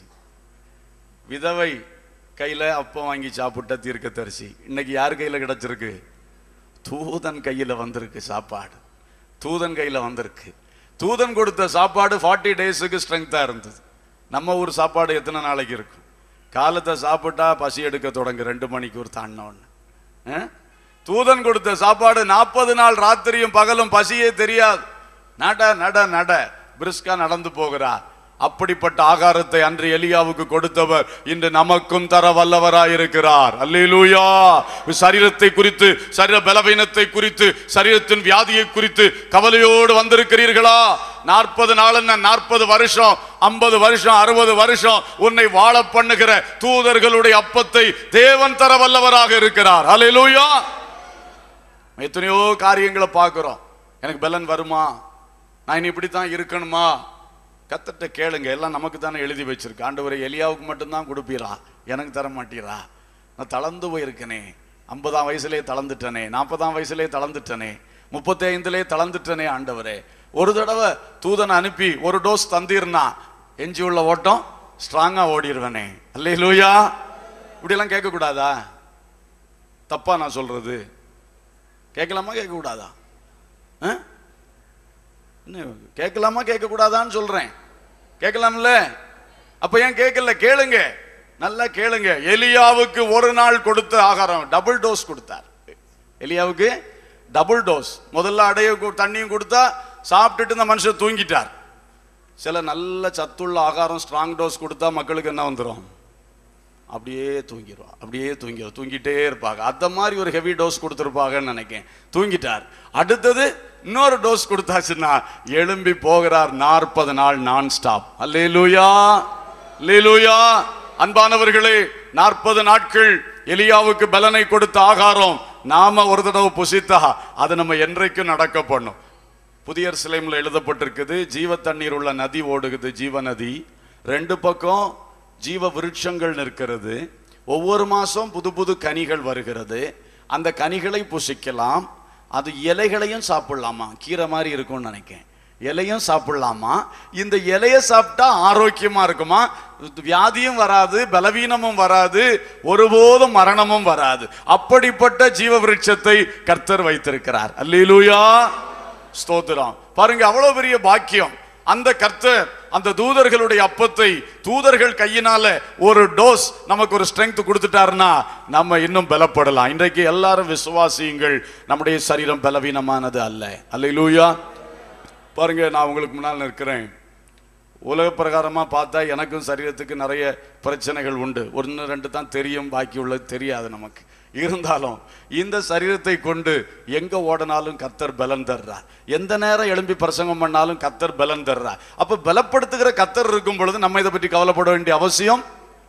விதவை கையில அப்பம் வாங்கி சாப்பிட்ட தீர்க்கதரிசி இன்னைக்கு யார் கையில கிடைச்சிருக்கு தூதன் கையில வந்திருக்கு சாப்பாடு தூதன் கையில வந்திருக்கு தூதன் கொடுத்த சாப்பாடு ஃபார்ட்டி டேஸுக்கு ஸ்ட்ரென்த்தா இருந்தது நம்ம ஊர் சாப்பாடு எத்தனை நாளைக்கு இருக்கும் காலத்தை சாப்பிட்டா பசி எடுக்க தொடங்கு ரெண்டு மணிக்கு ஒரு தாண்டவன்னு தூதன் கொடுத்த சாப்பாடு நாற்பது நாள் ராத்திரியும் பகலும் பசியே தெரியாது நட நட நட பிரிஸ்கா நடந்து போகிறார் அப்படிப்பட்ட ஆகாரத்தை அன்று எலியாவுக்கு கொடுத்தவர் இன்று நமக்கும் தர வல்லவராயிருக்கிறார் அல்லேலூயா சரீரத்தை குறித்து சரீர பலவீனத்தை குறித்து சரீரத்தின் வியாதியை குறித்து கவலையோடு வந்திருக்கிறீர்களா நாற்பது நாள் என்ன நாற்பது வருஷம் ஐம்பது வருஷம் அறுபது வருஷம் உன்னை வாழ பண்ணுகிற தூதர்களுடைய அப்பத்தை தேவன் தர வல்லவராக இருக்கிறார் அல்லேலூயா எத்தனையோ காரியங்களை பார்க்கிறோம் எனக்கு பலன் வருமா நான் இனி இப்படித்தான் இருக்கணுமா கத்தட்ட கேளுங்க எல்லாம் நமக்கு தானே எழுதி வச்சிருக்கு ஆண்டவரை எலியாவுக்கு மட்டும்தான் கொடுப்பீரா எனக்கு தர மாட்டீரா நான் தளர்ந்து போயிருக்கனே ஐம்பதாம் வயசுலயே தளர்ந்துட்டனே நாற்பதாம் வயசுலயே தளர்ந்துட்டனே முப்பத்தி ஐந்துலயே தளர்ந்துட்டனே ஆண்டவரே ஒரு தடவை தூதனை அனுப்பி ஒரு டோஸ் தந்தீர்னா எஞ்சி உள்ள ஓட்டம் ஸ்ட்ராங்கா ஓடிடுவனே அல்லே லூயா இப்படியெல்லாம் கேட்கக்கூடாதா தப்பா நான் சொல்றது கேட்கலாமா கேட்கக்கூடாதா ஆ? என்ன, கேட்கலாமா கேட்கக்கூடாதான்னு சொல்றேன் கேட்கலாம்ல அப்ப ஏன் கேட்கல கேளுங்க நல்லா கேளுங்க எலியாவுக்கு ஒரு நாள் கொடுத்த ஆகாரம் டபுள் டோஸ் கொடுத்தார் எலியாவுக்கு டபுள் டோஸ் முதல்ல அடைய கு- தண்ணியும் கொடுத்தா சாப்பிட்டுட்டு இந்த மனுஷன் தூங்கிட்டார் சில நல்ல சத்துள்ள ஆகாரம் ஸ்ட்ராங் டோஸ் கொடுத்தா மக்களுக்கு என்ன வந்துடும் அப்படியே தூங்கிடுவா அப்படியே தூங்கிடும் தூங்கிட்டே இருப்பாங்க அந்த மாதிரி ஒரு ஹெவி டோஸ் கொடுத்துருப்பாங்கன்னு நினைக்கிறேன் தூங்கிட்டார் அடுத்தது இன்னொரு டோஸ் கொடுத்தாச்சுன்னா எழும்பி போகிறார் நாற்பது நாள் நான் ஸ்டாப் அல்லே லூயா லேலூயா அன்பானவர்களே நாற்பது நாட்கள் எலியாவுக்கு பலனை கொடுத்த ஆகாரம் நாம ஒரு தடவை புசித்தா அது நம்ம என்றைக்கும் நடக்க பண்ணும் புதிய சிலைமில் எழுதப்பட்டிருக்குது ஜீவ தண்ணீர் உள்ள நதி ஓடுகுது ஜீவ நதி ரெண்டு பக்கம் ஜீவ விருட்சங்கள் நிற்கிறது ஒவ்வொரு மாசம் புது புது கனிகள் வருகிறது அந்த கனிகளை புசிக்கலாம் அது இலைகளையும் சாப்பிடலாமா கீரை மாதிரி இருக்கும்னு நினைக்கிறேன் இலையும் சாப்பிடலாமா இந்த இலைய சாப்பிட்டா ஆரோக்கியமா இருக்குமா வியாதியும் வராது பலவீனமும் வராது ஒருபோதும் மரணமும் வராது அப்படிப்பட்ட ஜீவ விருட்சத்தை கர்த்தர் வைத்திருக்கிறார் அல்லேலூயா ஸ்தோத்திரம் பாருங்க அவ்வளவு பெரிய பாக்கியம் அந்த கர்த்தர் அந்த தூதர்களுடைய அப்பத்தை தூதர்கள் கையினால ஒரு டோஸ் நமக்கு ஒரு ஸ்ட்ரென்த் கொடுத்துட்டாருன்னா நம்ம இன்னும் பலப்படலாம் இன்றைக்கு எல்லாரும் விசுவாசியுங்கள் நம்முடைய சரீரம் பலவீனமானது அல்ல அல்லேலூயா பாருங்க நான் உங்களுக்கு முன்னால் நிற்கிறேன் உலக பிரகாரமா பார்த்தா எனக்கும் சரீரத்துக்கு நிறைய பிரச்சனைகள் உண்டு ஒன்று ரெண்டு தான் தெரியும் பாக்கி உள்ளது தெரியாது நமக்கு இருந்தாலும் இந்த சரீரத்தை கொண்டு எங்க ஓடினாலும் கத்தர் பலன் தர்றார் எந்த நேரம் எழும்பி பிரசங்கம் பண்ணாலும் கத்தர் பலன் தர்றார் அப்ப பலப்படுத்துகிற கத்தர் இருக்கும் பொழுது நம்ம இதை பற்றி கவலைப்பட வேண்டிய அவசியம்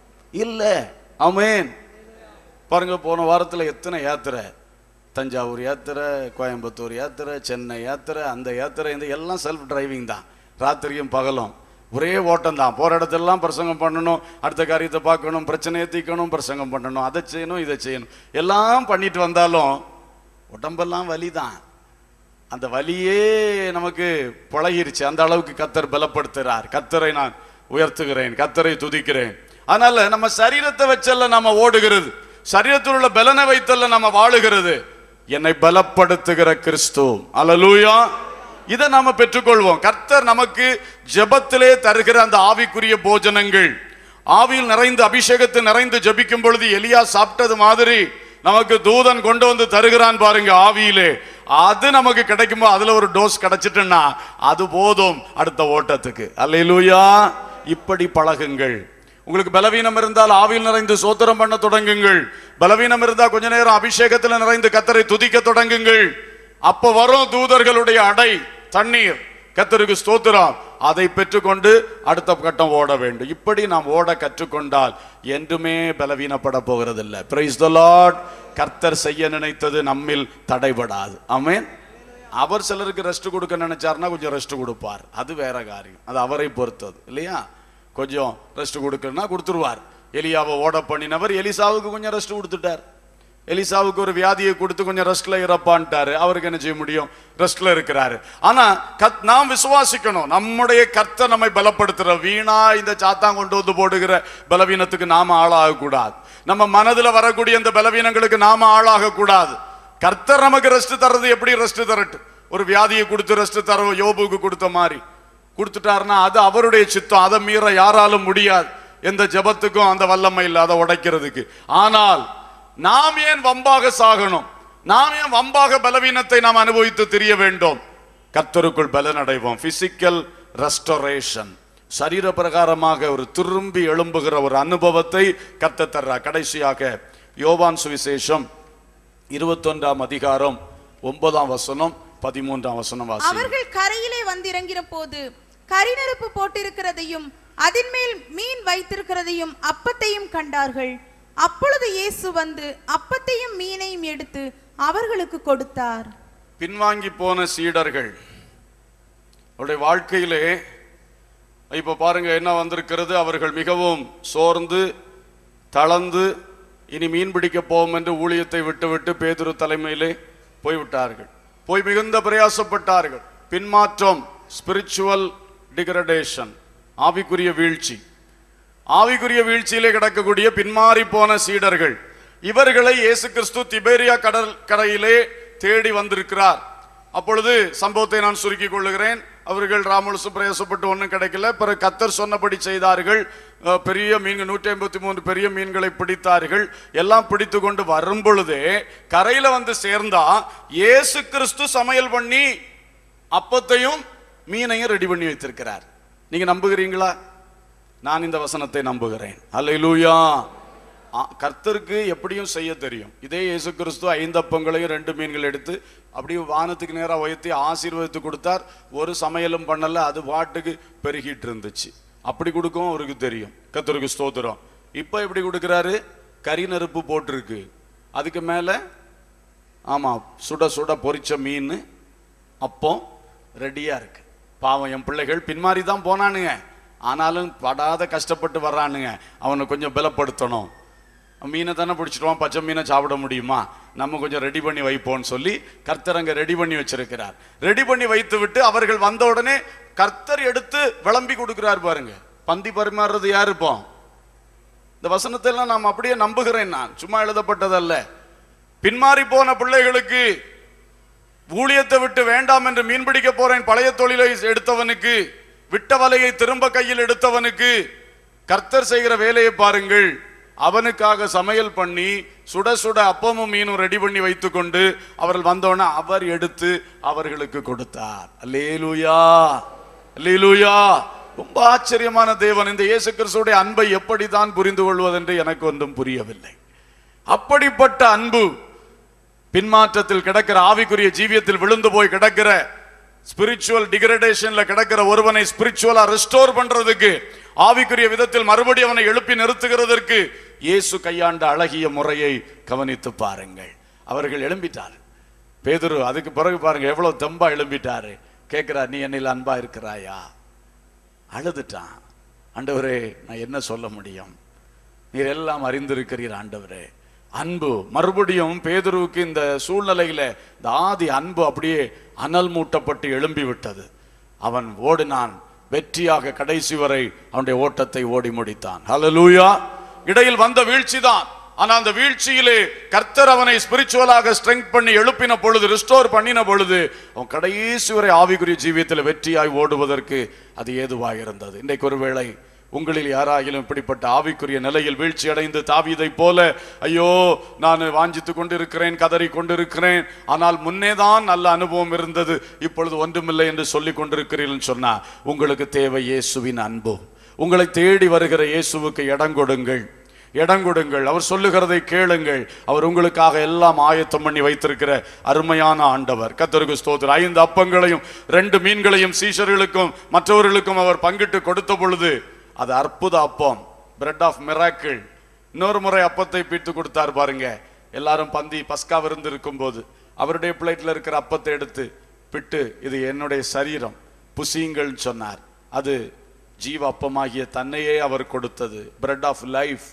இல்லை ஆமென் பாருங்க போன வாரத்துல எத்தனை யாத்திரை தஞ்சாவூர் யாத்திரை கோயம்புத்தூர் யாத்திரை சென்னை யாத்திரை அந்த யாத்திரை இந்த எல்லாம் செல்ஃப் டிரைவிங் தான் ராத்திரியும் பகலும் ஒரே ஓட்டம் தான் போற இடத்தெல்லாம் பிரசங்கம் பண்ணணும் அடுத்த காரியத்தை பார்க்கணும் பிரச்சனையை தீர்க்கணும் பிரசங்கம் பண்ணணும் அதை செய்யணும் இதை செய்யணும் எல்லாம் பண்ணிட்டு வந்தாலும் உடம்பெல்லாம் வலி தான் அந்த வலியே நமக்கு பழகிருச்சு அந்த அளவுக்கு கத்தர் பலப்படுத்துகிறார் கத்தரை நான் உயர்த்துகிறேன் கத்தரை துதிக்கிறேன் அதனால நம்ம சரீரத்தை வச்சல்ல நம்ம ஓடுகிறது சரீரத்தில் உள்ள பலனை வைத்தல்ல நம்ம வாழுகிறது என்னை பலப்படுத்துகிற கிறிஸ்து அல்லேலூயா இதை நாம பெற்றுக்கொள்வோம் கர்த்தர் நமக்கு ஜெபத்திலே தருகிற அந்த ஆவிக்குரிய போஜனங்கள் ஆவியில் நிறைந்து அபிஷேகத்தில் நிறைந்து ஜெபிக்கும் பொழுது எலியா சாப்பிட்டது மாதிரி நமக்கு தூதன் கொண்டு வந்து தருகிறான் பாருங்க ஆவியிலே அது நமக்கு கிடைக்கும்போது அதுல ஒரு டோஸ் கிடைச்சிட்டுன்னா அது போதும் அடுத்த ஓட்டத்துக்கு அல்லேலூயா இப்படி பழகுங்கள் உங்களுக்கு பலவீனம் இருந்தால் ஆவியில் நிறைந்து சோத்திரம் பண்ண தொடங்குங்கள் பலவீனம் இருந்தா கொஞ்ச நேரம் அபிஷேகத்தில் நிறைந்து கத்தரை துதிக்க தொடங்குங்கள் அப்ப வரும் தூதர்களுடைய அடை தண்ணீர் கத்தருக்கு ஸ்தோத்திரம் அதை பெற்றுக்கொண்டு அடுத்த கட்டம் ஓட வேண்டும் இப்படி நாம் ஓட கற்றுக்கொண்டால் என்றுமே பலவீனப்பட போகிறதில்லை பிரைஸ் த லார்ட் கர்த்தர் செய்ய நினைத்தது நம்மில் தடைபடாது ஆமென் அவர் சிலருக்கு ரெஸ்ட் கொடுக்க நினைச்சாருன்னா கொஞ்சம் ரெஸ்ட் கொடுப்பார் அது வேற காரியம் அது அவரை பொறுத்தது இல்லையா கொஞ்சம் ரெஸ்ட் கொடுக்கணும்னா கொடுத்துருவார் எலியாவை ஓட பண்ணினவர் எலிசாவுக்கு கொஞ்சம் ரெஸ்ட் கொடுத்துட்டார் எலிசாவுக்கு ஒரு வியாதியை கொடுத்து கொஞ்சம் ரெஸ்ட்ல இறப்பான்ட்டாரு அவருக்கு என்ன செய்ய முடியும் ரெஸ்ட்ல இருக்கிறாரு ஆனா கத் நாம் விசுவாசிக்கணும் நம்முடைய கர்த்தர் நம்மை பலப்படுத்துற வீணா இந்த சாத்தான் கொண்டு வந்து போடுகிற பலவீனத்துக்கு நாம ஆளாக கூடாது நம்ம மனதுல வரக்கூடிய இந்த பலவீனங்களுக்கு நாம ஆளாக கூடாது கர்த்தர் நமக்கு ரெஸ்ட் தர்றது எப்படி ரெஸ்ட் தரட்டு ஒரு வியாதியை கொடுத்து ரெஸ்ட் தர யோபுக்கு கொடுத்த மாதிரி கொடுத்துட்டாருன்னா அது அவருடைய சித்தம் அதை மீற யாராலும் முடியாது எந்த ஜெபத்துக்கும் அந்த வல்லமை இல்லை அதை உடைக்கிறதுக்கு ஆனால் நாம் ஏன் வம்பாக சாகணும் நாம் ஏன் வம்பாக பலவீனத்தை நாம் அனுபவித்து தெரிய வேண்டும் கர்த்தருக்குள் பலனடைவோம் பிசிக்கல் ரெஸ்டோரேஷன் சரீர பிரகாரமாக ஒரு திரும்பி எழும்புகிற ஒரு அனுபவத்தை கத்த தர்றா கடைசியாக யோவான் சுவிசேஷம் இருபத்தொன்றாம் அதிகாரம் ஒன்பதாம் வசனம் பதிமூன்றாம் வசனம் வாசி அவர்கள் கரையிலே வந்திறங்கிற போது கரிநெருப்பு போட்டிருக்கிறதையும் அதின் மேல் மீன் வைத்திருக்கிறதையும் அப்பத்தையும் கண்டார்கள் அப்பொழுது இயேசு வந்து அப்பத்தையும் மீனையும் எடுத்து அவர்களுக்கு கொடுத்தார் பின்வாங்கி போன சீடர்கள் அவருடைய வாழ்க்கையிலே இப்ப பாருங்க என்ன வந்திருக்கிறது அவர்கள் மிகவும் சோர்ந்து தளர்ந்து இனி மீன் பிடிக்க போவோம் என்று ஊழியத்தை விட்டுவிட்டு பேதுரு தலைமையிலே போய்விட்டார்கள் போய் மிகுந்த பிரயாசப்பட்டார்கள் பின்மாற்றம் ஸ்பிரிச்சுவல் டிகிரடேஷன் ஆவிக்குரிய வீழ்ச்சி ஆவிக்குரிய வீழ்ச்சியிலே கிடக்கக்கூடிய பின்மாறி போன சீடர்கள் இவர்களை இயேசு கிறிஸ்து திபேரியா கடல் கரையிலே தேடி வந்திருக்கிறார் அப்பொழுது சம்பவத்தை நான் சுருக்கிக் கொள்ளுகிறேன் அவர்கள் ராமுலுசு பிரயாசப்பட்டு ஒன்றும் கிடைக்கல பிறகு கத்தர் சொன்னபடி செய்தார்கள் அஹ், பெரிய மீன்கள் நூற்றி ஐம்பத்தி மூன்று பெரிய மீன்களை பிடித்தார்கள் எல்லாம் பிடித்து கொண்டு வரும் பொழுதே கரையில வந்து சேர்ந்தா இயேசு கிறிஸ்து சமையல் பண்ணி அப்பத்தையும் மீனையும் ரெடி பண்ணி வைத்திருக்கிறார் நீங்க நம்புகிறீங்களா நான் இந்த வசனத்தை நம்புகிறேன் அல்லேலூயா ஆ, கர்த்தருக்கு எப்படியும் செய்ய தெரியும் இதே இயேசு கிறிஸ்து ஐந்து அப்பங்களையும் ரெண்டு மீன்கள் எடுத்து அப்படியே வானத்துக்கு நேரா உயர்த்தி ஆசீர்வதித்து கொடுத்தார் ஒரு சமையலும் பண்ணல அது பாட்டுக்கு பெருகிட்டு இருந்துச்சு அப்படி கொடுக்கவும் அவருக்கு தெரியும் கர்த்தருக்கு ஸ்தோத்திரம் இப்போ எப்படி கொடுக்குறாரு கறி நெருப்பு போட்டிருக்கு அதுக்கு மேலே ஆமா சுட சுட பொரிச்ச மீன் அப்போ ரெடியா இருக்கு பாவம் என் பிள்ளைகள் பின்மாறி தான் போனானுங்க ஆனாலும் படாத கஷ்டப்பட்டு வர்றானுங்க அவனை கொஞ்சம் பலப்படுத்தணும் மீனை தானே பிடிச்சிடுவான் பச்சை மீனை சாப்பிட முடியுமா நம்ம கொஞ்சம் ரெடி பண்ணி வைப்போம்னு சொல்லி கர்த்தர் அங்க ரெடி பண்ணி வச்சிருக்கிறார் ரெடி பண்ணி வைத்து விட்டு அவர்கள் வந்த உடனே கர்த்தர் எடுத்து விளம்பி கொடுக்கிறார் பாருங்க பந்தி பரிமாறுறது யார் இப்போ இந்த வசனத்தை எல்லாம் நாம் அப்படியே நம்புகிறேன் நான் சும்மா எழுதப்பட்டதல்ல பின்மாறி போன பிள்ளைகளுக்கு ஊழியத்தை விட்டு வேண்டாம் என்று மீன் பிடிக்க போறேன் பழைய தொழிலை எடுத்தவனுக்கு விட்ட வலையை திரும்ப கையில் எடுத்தவனுக்கு கர்த்தர் செய்கிற வேலையை பாருங்கள் அவனுக்காக சமையல் பண்ணி சுட சுட அப்பமும் மீனும் ரெடி பண்ணி வைத்துக்கொண்டு அவர்கள் வந்தோடனே அவர் எடுத்து அவர்களுக்கு கொடுத்தார் அல்லேலூயா அல்லேலூயா ரொம்ப ஆச்சரியமான தேவன் இந்த இயேசு கிறிஸ்துடைய அன்பை எப்படிதான் புரிந்து கொள்வதென்று எனக்கு ஒன்றும் புரியவில்லை அப்படிப்பட்ட அன்பு பின்மாற்றத்தில் கிடக்கிற ஆவிக்குரிய ஜீவியத்தில் விழுந்து போய் கிடக்கிற ஸ்பிரிச்சுவல் டிகிரடேஷன்ல கிடக்கிற ஒருவனை ஸ்பிரிச்சுவலா ரெஸ்டோர் பண்றதுக்கு ஆவிக்குரிய விதத்தில் மறுபடியும் அவனை எழுப்பி நிறுத்துகிறதற்கு இயேசு கையாண்ட அழகிய முறையை கவனித்து பாருங்கள் அவர்கள் எழும்பிட்டார் பேதுரு அதுக்கு பிறகு பாருங்க எவ்வளவு தெம்பா எழும்பிட்டாரு கேட்கிறார் நீ என்னில் அன்பா இருக்கிறாயா அழுதுட்டான் ஆண்டவரே நான் என்ன சொல்ல முடியும் நீர் எல்லாம் அறிந்திருக்கிறீர் ஆண்டவரே அன்பு மறுபடியும் பேதுருவுக்கு இந்த சூழ்நிலையில இந்த ஆதி அன்பு அப்படியே அனல் மூட்டப்பட்டு எழும்பி விட்டது அவன் ஓடினான் வெற்றியாக கடைசி வரை அவனுடைய ஓட்டத்தை ஓடி முடித்தான் ஹalleluya இடையில் வந்த வீழ்ச்சிதான் ஆனா அந்த வீழ்ச்சியிலே கர்த்தர் அவனை ஸ்பிரிச்சுவலாக ஸ்ட்ரெங்க் பண்ணி எழுப்பின பொழுது ரிஸ்டோர் பண்ணின பொழுது அவன் கடைசி வரை ஆவிக்குரிய ஜீவியத்தில் வெற்றியாய் ஓடுவதற்கு அது ஏதுவாக இருந்தது இன்றைக்கு ஒருவேளை உங்களில் யாராகிலும் இப்படிப்பட்ட ஆவிக்குரிய நிலையில் வீழ்ச்சி அடைந்து தாவீதை போல ஐயோ நான் வாஞ்சித்து கொண்டிருக்கிறேன் கதறி கொண்டிருக்கிறேன் ஆனால் முன்னேதான் நல்ல அனுபவம் இருந்தது இப்பொழுது ஒன்றுமில்லை என்று சொல்லிக் கொண்டிருக்கிறீர்கள் சொன்னா உங்களுக்கு தேவை இயேசுவின் அன்பு உங்களை தேடி வருகிற இயேசுவுக்கு இடம் கொடுங்கள் இடம் கொடுங்கள் அவர் சொல்லுகிறதை கேளுங்கள் அவர் உங்களுக்காக எல்லாம் ஆயத்தம் பண்ணி வைத்திருக்கிற அருமையான ஆண்டவர் கத்தருக்கு ஸ்தோத்திரம் ஐந்து அப்பங்களையும் ரெண்டு மீன்களையும் சீஷர்களுக்கும் மற்றவர்களுக்கும் அவர் பங்கிட்டு கொடுத்த பொழுது அது அற்புத அப்பம் பிரெட் ஆஃப் மிராக்கிள் இன்னொரு முறை அப்பத்தை பீட்டு கொடுத்தார் பாருங்க எல்லாரும் பந்தி பஸ்கா விருந்து இருக்கும்போது அவருடைய பிளேட்ல இருக்கிற அப்பத்தை எடுத்து பிட்டு இது என்னுடைய சரீரம் புசியுங்கள் சொன்னார் அது ஜீவ அப்பமாகிய தன்னையே அவர் கொடுத்தது பிரெட் ஆஃப் லைஃப்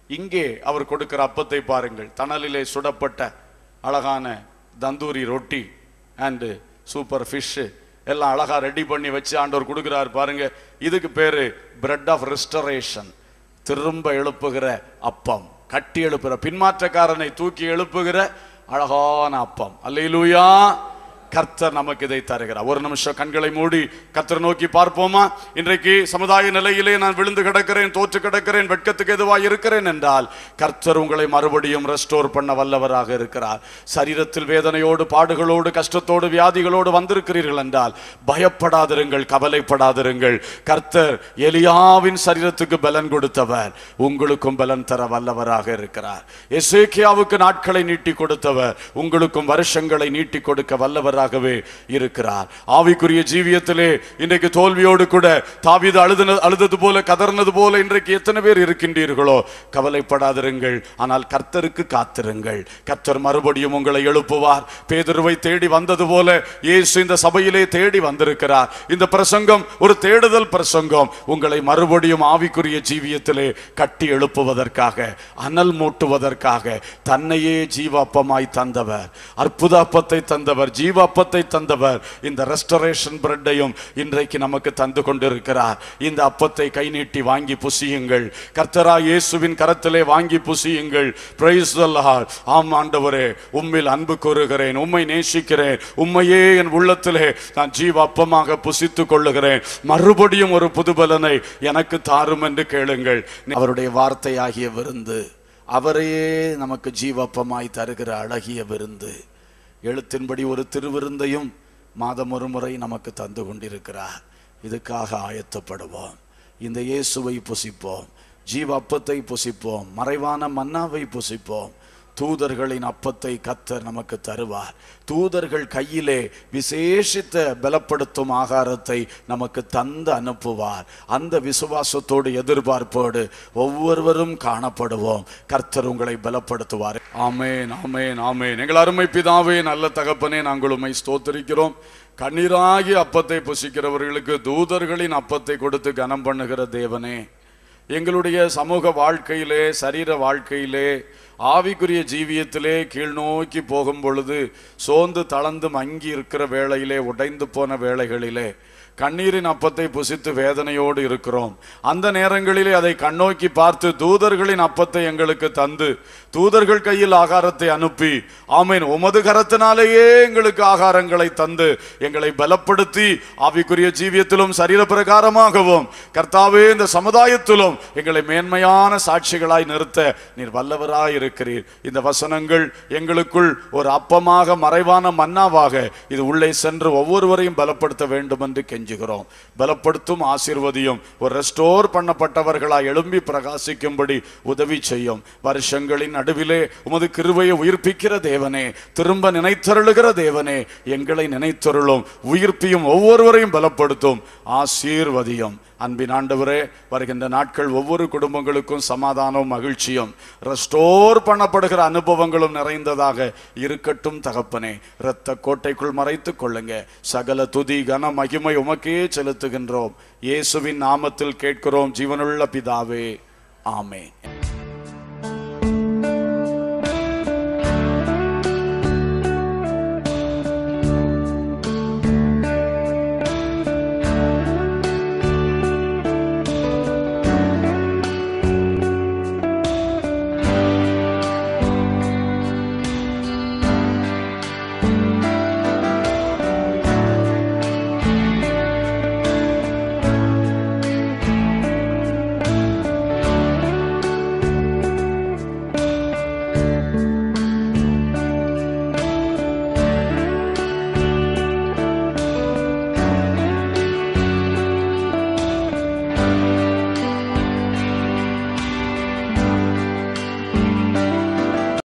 இங்கே அவர் கொடுக்கிற அப்பத்தை பாருங்கள் தணலிலே சுடப்பட்ட அழகான தந்தூரி ரொட்டி அண்டு சூப்பர் ஃபிஷ் எல்லாம் அழகா ரெடி பண்ணி வச்சு ஆண்டவர் கொடுக்கிறார் பாருங்க இதுக்கு பேரு பிரெட் ஆஃப் ரெஸ்டரேஷன் திரும்ப எழுப்புகிற அப்பம் கட்டி எழுப்புகிற பின்மாற்றக்காரனை தூக்கி எழுப்புகிற அழகான அப்பம் அல்லேலூயா கர்த்தர் நமக்கு இதை தருகிறார் ஒரு நிமிஷம் கண்களை மூடி கர்த்தர் நோக்கி பார்ப்போமா இன்றைக்கு சமுதாய நிலையிலே நான் விழுந்து கிடக்கிறேன் தோற்று கிடக்கிறேன் வெட்கத்துக்கு எதுவாய் இருக்கிறேன் என்றால் கர்த்தர் உங்களை மறுபடியும் ரெஸ்டோர் பண்ண வல்லவராக இருக்கிறார் சரீரத்தில் வேதனையோடு பாடுகளோடு கஷ்டத்தோடு வியாதிகளோடு வந்திருக்கிறீர்கள் என்றால் பயப்படாதிருங்கள் கவலைப்படாதிருங்கள் கர்த்தர் எலியாவின் சரீரத்துக்கு பலன் கொடுத்தவர் உங்களுக்கும் பலன் தர வல்லவராக இருக்கிறார் எசேக்கியாவுக்கு நாட்களை நீட்டி கொடுத்தவர் உங்களுக்கும் வருஷங்களை நீட்டி கொடுக்க வல்லவராகவே இருக்கிறார் ஆவிக்குரிய ஜீவியத்திலே இன்றைக்கு தோல்வியோடு கூட தாவீது அழுது அழுதது போல கதர்னது போல இன்றைக்கு எத்தனை பேர் இருக்கின்றீர்களோ கவலைப்படாதிருங்கள் ஆனால் கர்த்தருக்கு காத்திருங்கள் கர்த்தர் மறுபடியும் உங்களை எழுப்புவார் பேதுருவை தேடி வந்தது போல இயேசு இந்த சபையிலே தேடி வந்திருக்கிறார் இந்த பிரசங்கம் ஒரு தேடுதல் பிரசங்கம் உங்களை மறுபடியும் ஆவிக்குரிய ஜீவியத்திலே கட்டி எழுப்புவதற்காக அனல் மூட்டுவதற்காக தன்னையே ஜீவாப்பமாய் தந்தவர் அற்புத அப்பத்தை தந்தவர் ஜீவாப்பத்தை தந்தவர் இந்த ரெஸ்டரேஷன் பிரெட்டையும் இன்றைக்கு நமக்கு தந்து கொண்டிருக்கிறார் இந்த அப்பத்தை கை நீட்டி வாங்கி புசியுங்கள் கர்த்தரா இயேசுவின் கரத்திலே வாங்கி புசியுங்கள் பிரைஸ் ஆம் ஆண்டவரே உம்மில் அன்பு கூறுகிறேன் உம்மை நேசிக்கிறேன் உம்மையே என் உள்ளத்திலே நான் ஜீவாப்பமாக புசித்துக் கொள்ளுகிறேன் மறுபடியும் ஒரு புதுபலனை எனக்கு தாரும் என்று கேளுங்கள் அவருடைய வார்த்தையாகிய விருந்து அவரையே நமக்கு ஜீவப்பமாய் தருகிற அழகிய விருந்து எழுத்தின்படி ஒரு திருவிருந்தையும் மாதம் ஒரு முறை நமக்கு தந்து கொண்டிருக்கிறார் இதுக்காக ஆயத்தப்படுவோம் இந்த இயேசுவை புசிப்போம் ஜீவ அப்பத்தை புசிப்போம் மறைவான மன்னாவை புசிப்போம் தூதர்களின் அப்பத்தை கத்தர் நமக்கு தருவார் தூதர்கள் கையிலே விசேஷித்த பலப்படுத்தும் ஆகாரத்தை நமக்கு தந்து அனுப்புவார் அந்த விசுவாசத்தோடு எதிர்பார்ப்போடு ஒவ்வொருவரும் காணப்படுவோம் கர்த்தர் உங்களை பலப்படுத்துவார் ஆமேன் ஆமேன் ஆமேன் எங்கள் அருமை பிதாவே நல்ல தகப்பனே நாங்கள் உம்மை ஸ்தோத்திரிக்கிறோம் கண்ணீராகி அப்பத்தை புசிக்கிறவர்களுக்கு தூதர்களின் அப்பத்தை கொடுத்து கனம் பண்ணுகிற தேவனே எங்களுடைய சமூக வாழ்க்கையிலே சரீர வாழ்க்கையிலே ஆவிக்குரிய ஜீவியத்திலே கீழ்நோக்கி போகும் பொழுது சோர்ந்து தளர்ந்து மங்கி இருக்கிற வேளையிலே உடைந்து போன வேளைகளிலே கண்ணீரின் அப்பத்தை புசித்து வேதனையோடு இருக்கிறோம் அந்த நேரங்களிலே அதை கண்ணோக்கி பார்த்து தூதர்களின் அப்பத்தை எங்களுக்கு தந்து தூதர்கள் கையில் ஆகாரத்தை அனுப்பி ஆமேன் உமது கரத்தினாலேயே எங்களுக்கு ஆகாரங்களை தந்து எங்களை பலப்படுத்தி ஆவிக்குரிய ஜீவியத்திலும் சரீர பிரகாரமாகவும் கர்த்தாவே இந்த சமுதாயத்திலும் எங்களை மேன்மையான சாட்சிகளாய் நிறுத்த நீர் வல்லவராய் இருக்கிறீர் இந்த வசனங்கள் எங்களுக்குள் ஒரு அப்பமாக மறைவான மன்னாவாக இது உள்ளே சென்று ஒவ்வொருவரையும் பலப்படுத்த வேண்டும் என்று கெஞ்சுகிறோம் பலப்படுத்தும் ஆசீர்வதியும் ஒரு ரெஸ்டோர் பண்ணப்பட்டவர்களாய் எழும்பி பிரகாசிக்கும்படி உதவி செய்யும் வருஷங்களின் நடுவிலே உமது கிருபையை உயிர்ப்பிக்கிற தேவனே திரும்ப நினைத்தருளுகிற தேவனே எங்களை நினைத்தருளும் உயிர்ப்பியும் ஒவ்வொருவரையும் பலப்படுத்தும் ஆசீர்வதியும் அன்பின் ஆண்டவரே வருகின்ற நாட்கள் ஒவ்வொரு குடும்பங்களுக்கும் சமாதானமும் மகிழ்ச்சியும் ரெஸ்டோர் பண்ணப்படுகிற அனுபவங்களும் நிறைந்ததாக இருக்கட்டும் தகப்பனே இரத்த கோட்டைக்குள் மறைத்துக் கொள்ளுங்க சகல துதி கன மகிமை உமக்கே செலுத்துகின்றோம் இயேசுவின் நாமத்தில் கேட்கிறோம் ஜீவனுள்ள பிதாவே ஆமென்